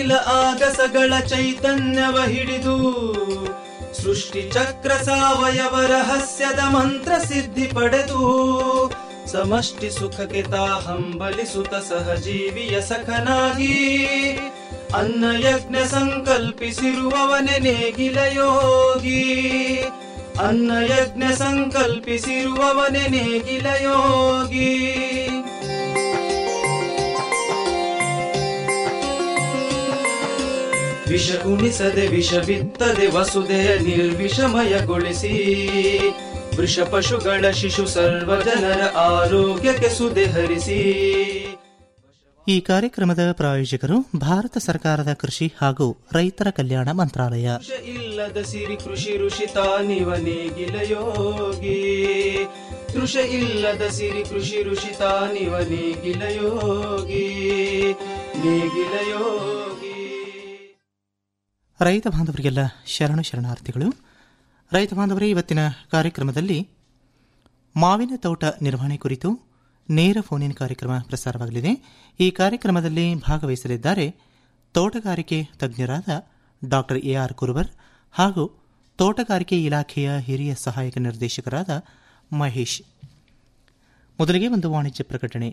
ಅಖಿಲ ಆಗಸಗಳ ಚೈತನ್ಯವ ಹಿಡಿದು ಸೃಷ್ಟಿ ಚಕ್ರ ಸಾವಯವ ರಹಸ್ಯದ ಮಂತ್ರ ಸಿದ್ಧಿ ಪಡೆದು ಸಮಷ್ಟಿ ಸುಖಕ್ಕೆ ತಾ ಹಂಬಲಿಸುತ್ತ ಸಹಜೀವಿಯ ಸಖನಾಗಿ ಅನ್ನ ಯಜ್ಞ ಸಂಕಲ್ಪಿಸಿರುವವನೆ ನೇಗಿಲ ಯೋಗಿ ಅನ್ನ ಯಜ್ಞ ಸಂಕಲ್ಪಿಸಿರುವವನೆ ನೇಗಿಲ ಯೋಗಿ ವಿಷ ಉಣಿಸದೆ ವಿಷ ಬಿತ್ತದೆ ವಸುದೆಯ ನಿರ್ವಿಷಮಯಗೊಳಿಸಿ ವೃಷ ಪಶುಗಳ ಶಿಶು ಸರ್ವ ಜನರ ಆರೋಗ್ಯಕ್ಕೆ ಸುದೆ ಹರಿಸಿ ಈ ಕಾರ್ಯಕ್ರಮದ ಪ್ರಾಯೋಜಕರು ಭಾರತ ಸರ್ಕಾರದ ಕೃಷಿ ಹಾಗೂ ರೈತರ ಕಲ್ಯಾಣ ಮಂತ್ರಾಲಯ ವಿಷ ಇಲ್ಲದ ಸಿರಿ ಕೃಷಿ ಋಷಿ ತಾನಿವ ನೇಗಿಲ ಯೋಗಿ ಕೃಷ ಇಲ್ಲದ ಸಿರಿ ಕೃಷಿ ಋಷಿ ತಾನಿವ ನೇಗಿಲ ಯೋಗಿ ನೇಗಿಲ ಯೋಗಿ ರೈತ ಬಾಂಧವರಿಗೆಲ್ಲ ಶರಣು ಶರಣಾರ್ಥಿಗಳು ರೈತ ಬಾಂಧವರೇ ಇವತ್ತಿನ ಕಾರ್ಯಕ್ರಮದಲ್ಲಿ ಮಾವಿನ ತೋಟ ನಿರ್ವಹಣೆ ಕುರಿತು ನೇರ ಫೋನಿನ್ ಕಾರ್ಯಕ್ರಮ ಪ್ರಸಾರವಾಗಲಿದೆ ಈ ಕಾರ್ಯಕ್ರಮದಲ್ಲಿ ಭಾಗವಹಿಸಲಿದ್ದಾರೆ ತೋಟಗಾರಿಕೆ ತಜ್ಞರಾದ ಡಾಕ್ಟರ್ ಎ ಆರ್ ಕುರುಬರ್ ಹಾಗೂ ತೋಟಗಾರಿಕೆ ಇಲಾಖೆಯ ಹಿರಿಯ ಸಹಾಯಕ ನಿರ್ದೇಶಕರಾದ ಮಹೇಶ್ ಮೊದಲಿಗೆ ಒಂದು ವಾಣಿಜ್ಯ ಪ್ರಕಟಣೆ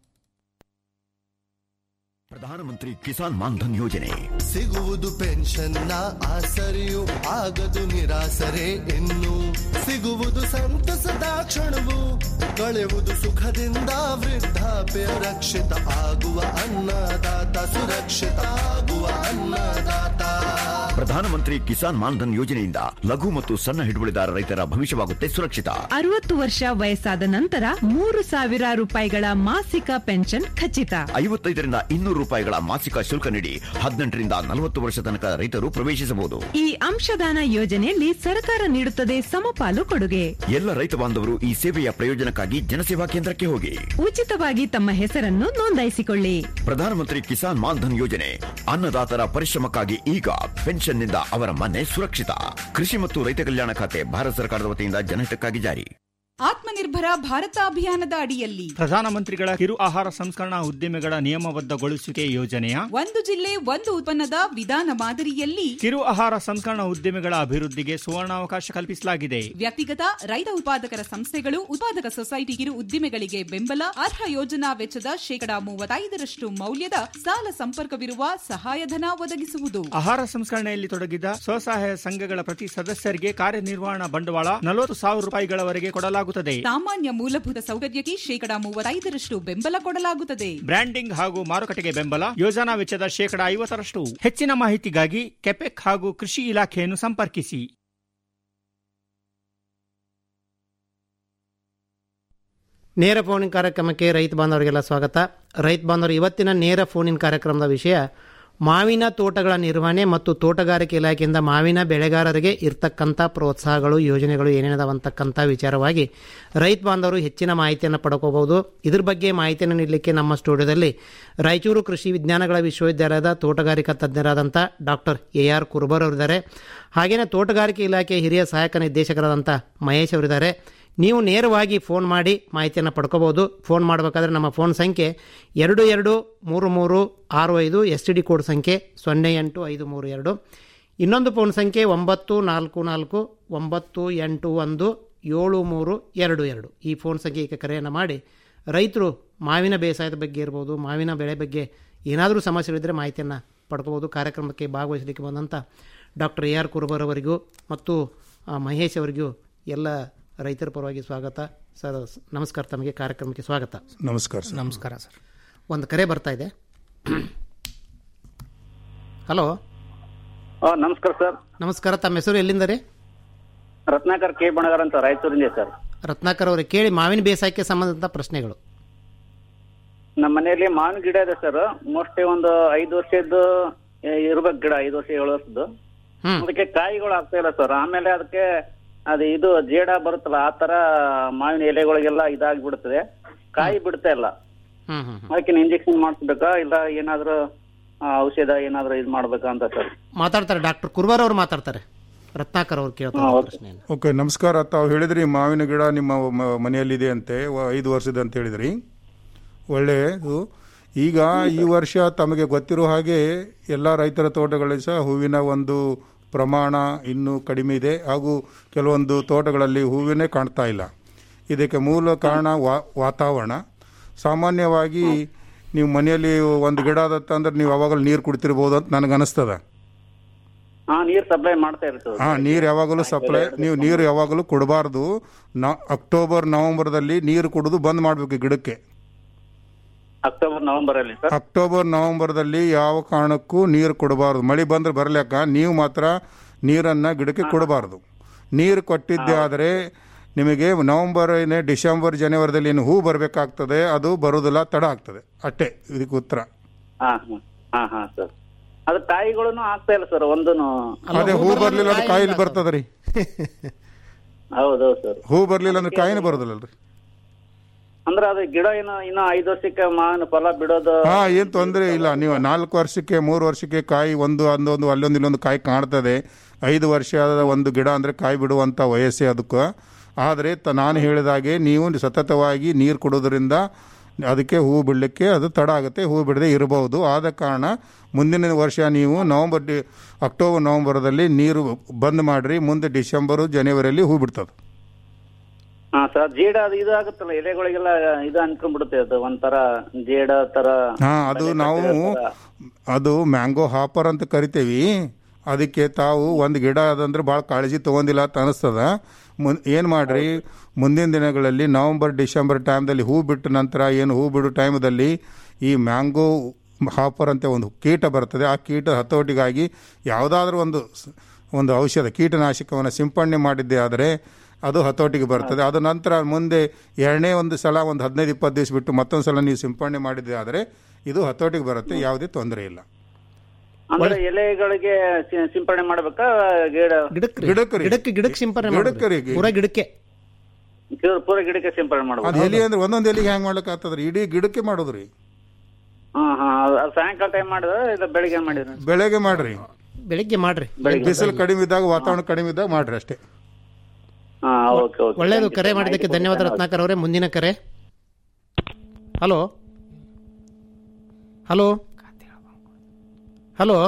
ಪ್ರಧಾನಮಂತ್ರಿ ಕಿಸಾನ್ ಮಾನ್ಧನ್ ಯೋಜನೆ ಸಿಗುವುದು ಪೆನ್ಷನ್ನ ಆಸರೆಯು ಆಗದು ನಿರಾಸರೆ ಇನ್ನು ಸಿಗುವುದು ಸಂತಸದ ಕ್ಷಣವು ಕಳೆಯುವುದು ಸುಖದಿಂದ ವೃದ್ಧಾಪ್ಯ ರಕ್ಷಿತ ಆಗುವ ಅನ್ನದಾತ ಸುರಕ್ಷಿತ ಆಗುವ ಅನ್ನದಾತ ಪ್ರಧಾನಮಂತ್ರಿ ಕಿಸಾನ್ ಮಾನ್ಧನ್ ಯೋಜನೆಯಿಂದ ಲಘು ಮತ್ತು ಸಣ್ಣ ಹಿಡುವಳಿದಾರ ರೈತರ ಭವಿಷ್ಯವಾಗುತ್ತೆ ಸುರಕ್ಷಿತ ಅರವತ್ತು ವರ್ಷ ವಯಸ್ಸಾದ ನಂತರ ಮೂರು ಸಾವಿರ ರೂಪಾಯಿಗಳ ಮಾಸಿಕ ಪೆನ್ಷನ್ ಖಚಿತ ಐವತ್ತೈದರಿಂದ ಇನ್ನೂರು ರೂಪಾಯಿಗಳ ಮಾಸಿಕ ಶುಲ್ಕ ನೀಡಿ ಹದಿನೆಂಟರಿಂದ ನಲವತ್ತು ವರ್ಷ ತನಕ ರೈತರು ಪ್ರವೇಶಿಸಬಹುದು ಈ ಅಂಶದಾನ ಯೋಜನೆಯಲ್ಲಿ ಸರ್ಕಾರ ನೀಡುತ್ತದೆ ಸಮಪಾಲು ಕೊಡುಗೆ ಎಲ್ಲ ರೈತ ಬಾಂಧವರು ಈ ಸೇವೆಯ ಪ್ರಯೋಜನಕ್ಕಾಗಿ ಜನಸೇವಾ ಕೇಂದ್ರಕ್ಕೆ ಹೋಗಿ ಉಚಿತವಾಗಿ ತಮ್ಮ ಹೆಸರನ್ನು ನೋಂದಾಯಿಸಿಕೊಳ್ಳಿ ಪ್ರಧಾನಮಂತ್ರಿ ಕಿಸಾನ್ ಮಾನ್ಧನ್ ಯೋಜನೆ ಅನ್ನದಾತರ ಪರಿಶ್ರಮಕ್ಕಾಗಿ ಈಗ ಪೆನ್ಷನ್ನಿಂದ ಅವರ ಮನೆ ಸುರಕ್ಷಿತ ಕೃಷಿ ಮತ್ತು ರೈತ ಕಲ್ಯಾಣ ಖಾತೆ ಭಾರತ ಸರ್ಕಾರದ ವತಿಯಿಂದ ಜನಹಿತಕ್ಕಾಗಿ ಜಾರಿ ಆತ್ಮನಿರ್ಭರ ಭಾರತ ಅಭಿಯಾನದ ಅಡಿಯಲ್ಲಿ ಪ್ರಧಾನಮಂತ್ರಿಗಳ ಕಿರು ಆಹಾರ ಸಂಸ್ಕರಣಾ ಉದ್ದಿಮೆಗಳ ನಿಯಮಬದ್ಧಗೊಳಿಸುವಿಕೆ ಯೋಜನೆಯ ಒಂದು ಜಿಲ್ಲೆ ಒಂದು ಉತ್ಪನ್ನದ ವಿಧಾನ ಮಾದರಿಯಲ್ಲಿ ಕಿರು ಆಹಾರ ಸಂಸ್ಕರಣಾ ಉದ್ದಿಮೆಗಳ ಅಭಿವೃದ್ಧಿಗೆ ಸುವರ್ಣಾವಕಾಶ ಕಲ್ಪಿಸಲಾಗಿದೆ ವ್ಯಕ್ತಿಗತ ರೈತ ಉತ್ಪಾದಕರ ಸಂಸ್ಥೆಗಳು ಉತ್ಪಾದಕ ಸೊಸೈಟಿ ಕಿರು ಉದ್ದಿಮೆಗಳಿಗೆ ಬೆಂಬಲ ಅರ್ಹ ಯೋಜನಾ ವೆಚ್ಚದ ಶೇಕಡಾ ಮೂವತ್ತೈದರಷ್ಟು ಮೌಲ್ಯದ ಸಾಲ ಸಂಪರ್ಕವಿರುವ ಸಹಾಯಧನ ಒದಗಿಸುವುದು ಆಹಾರ ಸಂಸ್ಕರಣೆಯಲ್ಲಿ ತೊಡಗಿದ ಸ್ವಸಹಾಯ ಸಂಘಗಳ ಪ್ರತಿ ಸದಸ್ಯರಿಗೆ ಕಾರ್ಯನಿರ್ವಹಣಾ ಬಂಡವಾಳ ನಲವತ್ತು ಸಾವಿರ ರೂಪಾಯಿಗಳವರೆಗೆ ಕೊಡಲಾಗುತ್ತದೆ ಸಾಮಾನ್ಯ ಮೂಲಭೂತ ಸೌಕರ್ಯಕ್ಕೆ ಶೇಕಡಾ ಮೂವತ್ತೈದರಷ್ಟು ಬೆಂಬಲ ಕೊಡಲಾಗುತ್ತದೆ ಬ್ರ್ಯಾಂಡಿಂಗ್ ಹಾಗೂ ಮಾರುಕಟ್ಟೆಗೆ ಬೆಂಬಲ ಯೋಜನಾ ವೆಚ್ಚದ ಶೇಕಡಾ ಐವತ್ತರಷ್ಟು ಹೆಚ್ಚಿನ ಮಾಹಿತಿಗಾಗಿ ಕೆಪೆಕ್ ಹಾಗೂ ಕೃಷಿ ಇಲಾಖೆಯನ್ನು ಸಂಪರ್ಕಿಸಿ ನೇರ ಫೋನಿನ್ ಕಾರ್ಯಕ್ರಮಕ್ಕೆ ರೈತ ಬಾಂಧವರಿಗೆಲ್ಲ ಸ್ವಾಗತ ರೈತ ಬಾಂಧವರು ಇವತ್ತಿನ ನೇರ ಫೋನಿನ್ ಕಾರ್ಯಕ್ರಮದ ವಿಷಯ ಮಾವಿನ ತೋಟಗಳ ನಿರ್ವಹಣೆ ಮತ್ತು ತೋಟಗಾರಿಕೆ ಇಲಾಖೆಯಿಂದ ಮಾವಿನ ಬೆಳೆಗಾರರಿಗೆ ಇರ್ತಕ್ಕಂಥ ಪ್ರೋತ್ಸಾಹಗಳು ಯೋಜನೆಗಳು ಏನೇನದಾವಂತಕ್ಕಂಥ ವಿಚಾರವಾಗಿ ರೈತ ಬಾಂಧವರು ಹೆಚ್ಚಿನ ಮಾಹಿತಿಯನ್ನು ಪಡ್ಕೋಬಹುದು ಇದ್ರ ಬಗ್ಗೆ ಮಾಹಿತಿಯನ್ನು ನೀಡಲಿಕ್ಕೆ ನಮ್ಮ ಸ್ಟುಡಿಯೋದಲ್ಲಿ ರಾಯಚೂರು ಕೃಷಿ ವಿಜ್ಞಾನಗಳ ವಿಶ್ವವಿದ್ಯಾಲಯದ ತೋಟಗಾರಿಕಾ ತಜ್ಞರಾದಂಥ ಡಾಕ್ಟರ್ ಎ ಆರ್ ಕುರ್ಬರ್ ಅವರಿದ್ದಾರೆ ಹಾಗೆಯೇ ತೋಟಗಾರಿಕೆ ಇಲಾಖೆಯ ಹಿರಿಯ ಸಹಾಯಕ ನಿರ್ದೇಶಕರಾದಂಥ ಮಹೇಶ್ ಅವರಿದ್ದಾರೆ ನೀವು ನೇರವಾಗಿ ಫೋನ್ ಮಾಡಿ ಮಾಹಿತಿಯನ್ನು ಪಡ್ಕೋಬೋದು ಫೋನ್ ಮಾಡಬೇಕಾದ್ರೆ ನಮ್ಮ ಫೋನ್ ಸಂಖ್ಯೆ ಎರಡು ಎರಡು ಮೂರು ಮೂರು ಆರು ಐದು ಎಸ್ ಟಿ ಡಿ ಕೋಡ್ ಸಂಖ್ಯೆ ಸೊನ್ನೆ ಎಂಟು ಐದು ಮೂರು ಎರಡು ಇನ್ನೊಂದು ಫೋನ್ ಸಂಖ್ಯೆ ಒಂಬತ್ತು ನಾಲ್ಕು ನಾಲ್ಕು ಒಂಬತ್ತು ಎಂಟು ಒಂದು ಏಳು ಮೂರು ಎರಡು ಎರಡು ಈ ಫೋನ್ ಸಂಖ್ಯೆಗೆ ಕರೆಯನ್ನು ಮಾಡಿ ರೈತರು ಮಾವಿನ ಬೇಸಾಯದ ಬಗ್ಗೆ ಇರ್ಬೋದು ಮಾವಿನ ಬೆಳೆ ಬಗ್ಗೆ ಏನಾದರೂ ಸಮಸ್ಯೆಗಳಿದ್ದರೆ ಮಾಹಿತಿಯನ್ನು ಪಡ್ಕೋಬೋದು ಕಾರ್ಯಕ್ರಮಕ್ಕೆ ಭಾಗವಹಿಸಲಿಕ್ಕೆ ಬಂದಂಥ ಡಾಕ್ಟರ್ ಎ ಆರ್ ಕುರುಬರ್ ಅವರಿಗೂ ಮತ್ತು ಆ, ಮಹೇಶ್ ಅವರಿಗೂ ಎಲ್ಲ ರೈತರ ಪರವಾಗಿ ಸ್ವಾಗತ ಸರ್ ನಮಸ್ಕಾರ ತಮಗೆ ಕಾರ್ಯಕ್ರಮಕ್ಕೆ ಸ್ವಾಗತ ನಮಸ್ಕಾರ ಸರ್ ನಮಸ್ಕಾರ ಸರ್ ಒಂದು ಕರೆ ಬರ್ತಾ ಇದೆ ಹಲೋ ನಮಸ್ಕಾರ ಸರ್ ನಮಸ್ಕಾರ ತಮ್ಮ ಹೆಸರು ಎಲ್ಲಿಂದ ರೀ ರತ್ನಾಕರ್ ಕೆ ಬಣಗಾರ್ ಅಂತ ರಾಯಚೂರಿಂದ ಸರ್ ರತ್ನಾಕರ್ ಅವರೇ ಕೇಳಿ ಮಾವಿನ ಬೇಸಾಯಕ್ಕೆ ಸಂಬಂಧಿಸಿದ ಪ್ರಶ್ನೆಗಳು ನಮ್ಮ ಮನೆಯಲ್ಲಿ ಮಾವಿನ ಗಿಡ ಇದೆ ಸರ್ ಮೋಸ್ಟ್ಲಿ ಒಂದು ಐದು ವರ್ಷದ್ದು ಇರ್ಬೇಕು ಗಿಡ ಐದು ವರ್ಷ ಏಳು ವರ್ಷದ್ದು ಹ್ಮ್. ಅದಕ್ಕೆ ಕಾಯಿಗಳು ಆಗ್ತಾ ಇಲ್ಲ ಸರ್ ಆಮೇಲೆ ಅದಕ್ಕೆ ಅದು ಇದು ಜೇಡ ಬರುತ್ತಲ್ಲ ಆ ತರ ಮಾವಿನ ಎಲೆಗಳಿಗೆಲ್ಲ ಇದಾಗ್ಬಿಡ್ತದೆ ಕಾಯಿ ಬಿಡ್ತಾ ಇಲ್ಲ ಹ್ಮ್ ಹ್ಮ್ ಅದಕ್ಕೆ ಇಂಜೆಕ್ಷನ್ ಮಾಡಿಸ್ಬೇಕಾ ಇಲ್ಲ ಏನಾದ್ರು ಆ, ಔಷಧ ಏನಾದ್ರು ಇದು ಮಾಡ್ಬೇಕಾ ಅಂತ ಸರ್ ಮಾತಾಡ್ತಾರೆ ಡಾಕ್ಟರ್ ಕುರ್ಬಾರ್ ಅವರು ಮಾತಾಡ್ತಾರೆ ರತ್ನಾಕರ್ ಅವ್ರು ಕೇಳ್ತಾರೆ ಪ್ರಶ್ನೆಯನ್ನು ಓಕೆ ನಮಸ್ಕಾರ ತಾವು ಹೇಳಿದ್ರಿ ಮಾವಿನ ಗಿಡ ನಿಮ್ಮ ಮ- ಮನೆಯಲ್ಲಿದೆ ಅಂತೆ ವ- ಐದು ವರ್ಷದ ಅಂತ ಹೇಳಿದ್ರಿ ಒಳ್ಳೆಯದು ಈಗ ಈ ವರ್ಷ ತಮಗೆ ಗೊತ್ತಿರೋ ಹಾಗೆ ಎಲ್ಲ ರೈತರ ತೋಟಗಳಲ್ಲಿ ಸಹ ಹೂವಿನ ಒಂದು ಪ್ರಮಾಣ ಇನ್ನೂ ಕಡಿಮೆ ಇದೆ ಹಾಗೂ ಕೆಲವೊಂದು ತೋಟಗಳಲ್ಲಿ ಹೂವಿನೇ ಕಾಣ್ತಾ ಇಲ್ಲ ಇದಕ್ಕೆ ಮೂಲ ಕಾರಣ ವಾ- ವಾತಾವರಣ ಸಾಮಾನ್ಯವಾಗಿ ನೀವು ಮನೆಯಲ್ಲಿ ಒಂದು ಗಿಡ ಆದತ್ತಂದ್ರೆ ನೀವು ಯಾವಾಗಲೂ ನೀರು ಕುಡ್ತಿರ್ಬೋದು ಅಂತ ನನಗೆ ಅನಿಸ್ತದ ಹಾ ನೀರ್ ಸಪ್ಲೈ ಮಾಡ್ತಾ ಇರ್ತದೆ ಹಾ ನೀರು ಯಾವಾಗಲೂ ಸಪ್ಲೈ ನೀವು ನೀರು ಯಾವಾಗಲೂ ಕೊಡಬಾರ್ದು ನ ಅಕ್ಟೋಬರ್ ನವೆಂಬರ್ದಲ್ಲಿ ನೀರು ಕುಡಿದು ಬಂದ್ ಮಾಡಬೇಕು ಗಿಡಕ್ಕೆ ಅಕ್ಟೋಬರ್ ನವೆಂಬರ್ ಅಲ್ಲಿ ಸರ್ ಅಕ್ಟೋಬರ್ ನವೆಂಬರ್ದಲ್ಲಿ ಯಾವ ಕಾರಣಕ್ಕೂ ನೀರು ಕೊಡಬಾರ್ದು ಮಳೆ ಬಂದ್ರೆ ಬರ್ಲಿಕ್ಕ ನೀವು ಮಾತ್ರ ನೀರನ್ನ ಗಿಡಕ್ಕೆ ಕೊಡಬಾರ್ದು ನೀರು ಕೊಟ್ಟಿದ್ದೆ ಆದರೆ ನಿಮಗೆ ನವೆಂಬರ್ ಏನೇ ಡಿಸೆಂಬರ್ ಜನವರಿದಲ್ಲಿ ಏನು ಹೂ ಬರಬೇಕಾಗ್ತದೆ ಅದು ಬರುವುದಿಲ್ಲ ತಡ ಆಗ್ತದೆ ಅಷ್ಟೇ ಇದಕ್ಕೆ ಉತ್ತರ ಹಾ ಹಾ ಹಾ ಹಾ ಸರ್ ಅದು ಕಾಯಿಗಳನ್ನು ಆಗ್ತಾ ಇಲ್ಲ ಸರ್ ಒಂದೂನು ಅದೇ ಹೂ ಬರ್ಲಿಲ್ಲ ಅಂದ್ರೆ ಕಾಯಿಲೆ ಬರ್ತದ ರೀ ಹೌದೌದು ಸರ್ ಹೂ ಬರ್ಲಿಲ್ಲ ಅಂದ್ರೆ ಕಾಯಿನೇ ಬರೋದಿಲ್ಲಲ್ರಿ ಅಂದ್ರೆ ಅದು ಗಿಡ ಇನ್ನು ಇನ್ನು ಐದು ವರ್ಷಕ್ಕೆ ಮಾವಿನ ಫಲ ಬಿಡೋದು ಹಾ ಏನ್ ತೊಂದರೆ ಇಲ್ಲ ನೀವು ನಾಲ್ಕು ವರ್ಷಕ್ಕೆ ಮೂರು ವರ್ಷಕ್ಕೆ ಕಾಯಿ ಒಂದು ಒಂದೊಂದು ಅಲ್ಲೊಂದು ಇಲ್ಲೊಂದು ಕಾಯಿ ಕಾಣ್ತದೆ ಐದು ವರ್ಷದ ಒಂದು ಗಿಡ ಅಂದ್ರೆ ಕಾಯಿ ಬಿಡುವಂತ ವಯಸ್ಸೇ ಅದಕ್ಕೆ ಆದರೆ ತ ನಾನು ಹೇಳಿದಾಗೆ ನೀವು ಸತತವಾಗಿ ನೀರು ಕೊಡೋದ್ರಿಂದ ಅದಕ್ಕೆ ಹೂ ಬಿಡಲಿಕ್ಕೆ ಅದು ತಡ ಆಗುತ್ತೆ ಹೂ ಬಿಡದೆ ಇರಬಹುದು ಆದ ಕಾರಣ ಮುಂದಿನ ವರ್ಷ ನೀವು ನವಂಬರ್ ಡಿ ಅಕ್ಟೋಬರ್ ನವಂಬರ್ದಲ್ಲಿ ನೀರು ಬಂದ್ ಮಾಡ್ರಿ ಮುಂದೆ ಡಿಸೆಂಬರು ಜನವರಿಯಲ್ಲಿ ಹೂ ಬಿಡ್ತದೆ ಹಾ ಸರ್ ಜೇಡ ಅದು ಇದು ಆಗುತ್ತಲ್ಲ ಎಲೆಗಳಿಗೆಲ್ಲ ಇದು ಅನ್ಕೊಂಡ್ಬಿಡುತ್ತೆ ಅದು ಒಂಥರ ಜೇಡ ತರ ಹಾ ಅದು ನಾವು ಅದು ಮ್ಯಾಂಗೋ ಹಾಪರ್ ಅಂತ ಕರಿತೇವಿ ಅದಕ್ಕೆ ತಾವು ಒಂದು ಗಿಡ ಅದಂದ್ರೆ ಭಾಳ ಕಾಳಜಿ ತೊಗೊಂಡಿಲ್ಲ ಅಂತ ಅನಿಸ್ತದ ಮುನ್ ಏನು ಮಾಡ್ರಿ ಮುಂದಿನ ದಿನಗಳಲ್ಲಿ ನವಂಬರ್ ಡಿಸೆಂಬರ್ ಟೈಮ್ದಲ್ಲಿ ಹೂ ಬಿಟ್ಟ ನಂತರ ಏನು ಹೂ ಬಿಡೋ ಟೈಮದಲ್ಲಿ ಈ ಮ್ಯಾಂಗೋ ಹಾಪರ್ ಅಂತ ಒಂದು ಕೀಟ ಬರ್ತದೆ ಆ ಕೀಟ ಹತೋಟಿಗಾಗಿ ಯಾವುದಾದ್ರೂ ಒಂದು ಸ್- ಒಂದು ಔಷಧ ಕೀಟನಾಶಕವನ್ನು ಸಿಂಪಡಣೆ ಮಾಡಿದ್ದೆ ಆದರೆ ಅದು ಹತೋಟಿಗೆ ಬರ್ತದೆ ಅದು ನಂತರ ಮುಂದೆ ಎರಡನೇ ಒಂದು ಸಲ ಒಂದು ಹದಿನೈದು ಇಪ್ಪತ್ತು ದಿವಸ ಬಿಟ್ಟು ಮತ್ತೊಂದು ಸಲ ನೀವು ಸಿಂಪಡಣೆ ಮಾಡಿದ್ದೆ ಆದರೆ ಇದು ಹತೋಟಿಗೆ ಬರುತ್ತೆ ಯಾವುದೇ ತೊಂದರೆ ಇಲ್ಲ ಅಂದ್ರೆ ಎಲೆಗಳಿಗೆ ಸಿ- ಸಿಂಪಡಣೆ ಮಾಡ್ಬೇಕಾ ಗಿಡ ಗಿಡಕ್ಕೆ ಗಿಡಕ್ಕೆ ರೀ. ಗಿಡಕ್ಕೆ ಗಿಡಕ್ಕೆ ಸಿಂಪರಣೆ ಗಿಡಕ್ಕೆ ರೀ. ಪೂರ ಗಿಡಕ್ಕೆ ಪೂರ- ಪೂರ ಗಿಡಕ್ಕೆ ಸಿಂಪಡಣೆ ಅದು ಮಾಡ್ಬೇಕು ಎಲೆ ಅಂದ್ರೆ ಒಂದೊಂದು ಎಲೆಗೆ ಹ್ಯಾಂಗ್ ಮಾಡ್ಲಿಕ್ಕೆ ಆಗ್ತದ್ರಿ ಇಡೀ ಗಿಡಕ್ಕೆ ಮಾಡೋದ್ರಿ ಹಾ ಹಾ ಅದು ಅದು ಸಾಯಂಕಾಲ ಟೈಮ್ ಮಾಡಿದ್ರೆ ಇಲ್ಲ ಬೆಳಿಗ್ಗೆ ಮಾಡಿದ್ರೆ ಬೆಳಗ್ಗೆ ಮಾಡ್ರಿ ಬೆಳಿಗ್ಗೆ ಮಾಡ್ರಿ ಬಿಸಿಲು ಕಡಿಮೆ ಇದ್ದಾಗ ವಾತಾವರಣ ಕಡಿಮೆ ಇದ್ದಾಗ ಮಾಡ್ರಿ ಅಷ್ಟೇ ಹಾ ಓಕೆ ಓಕೆ ಒಳ್ಳೆಯದು ಕರೆ ಮಾಡಿದ್ದಕ್ಕೆ ಧನ್ಯವಾದ ರತ್ನಾಕರ್ ಅವರೇ ಮುಂದಿನ ಕರೆ ಹಲೋ ಹಲೋ ಹಲೋ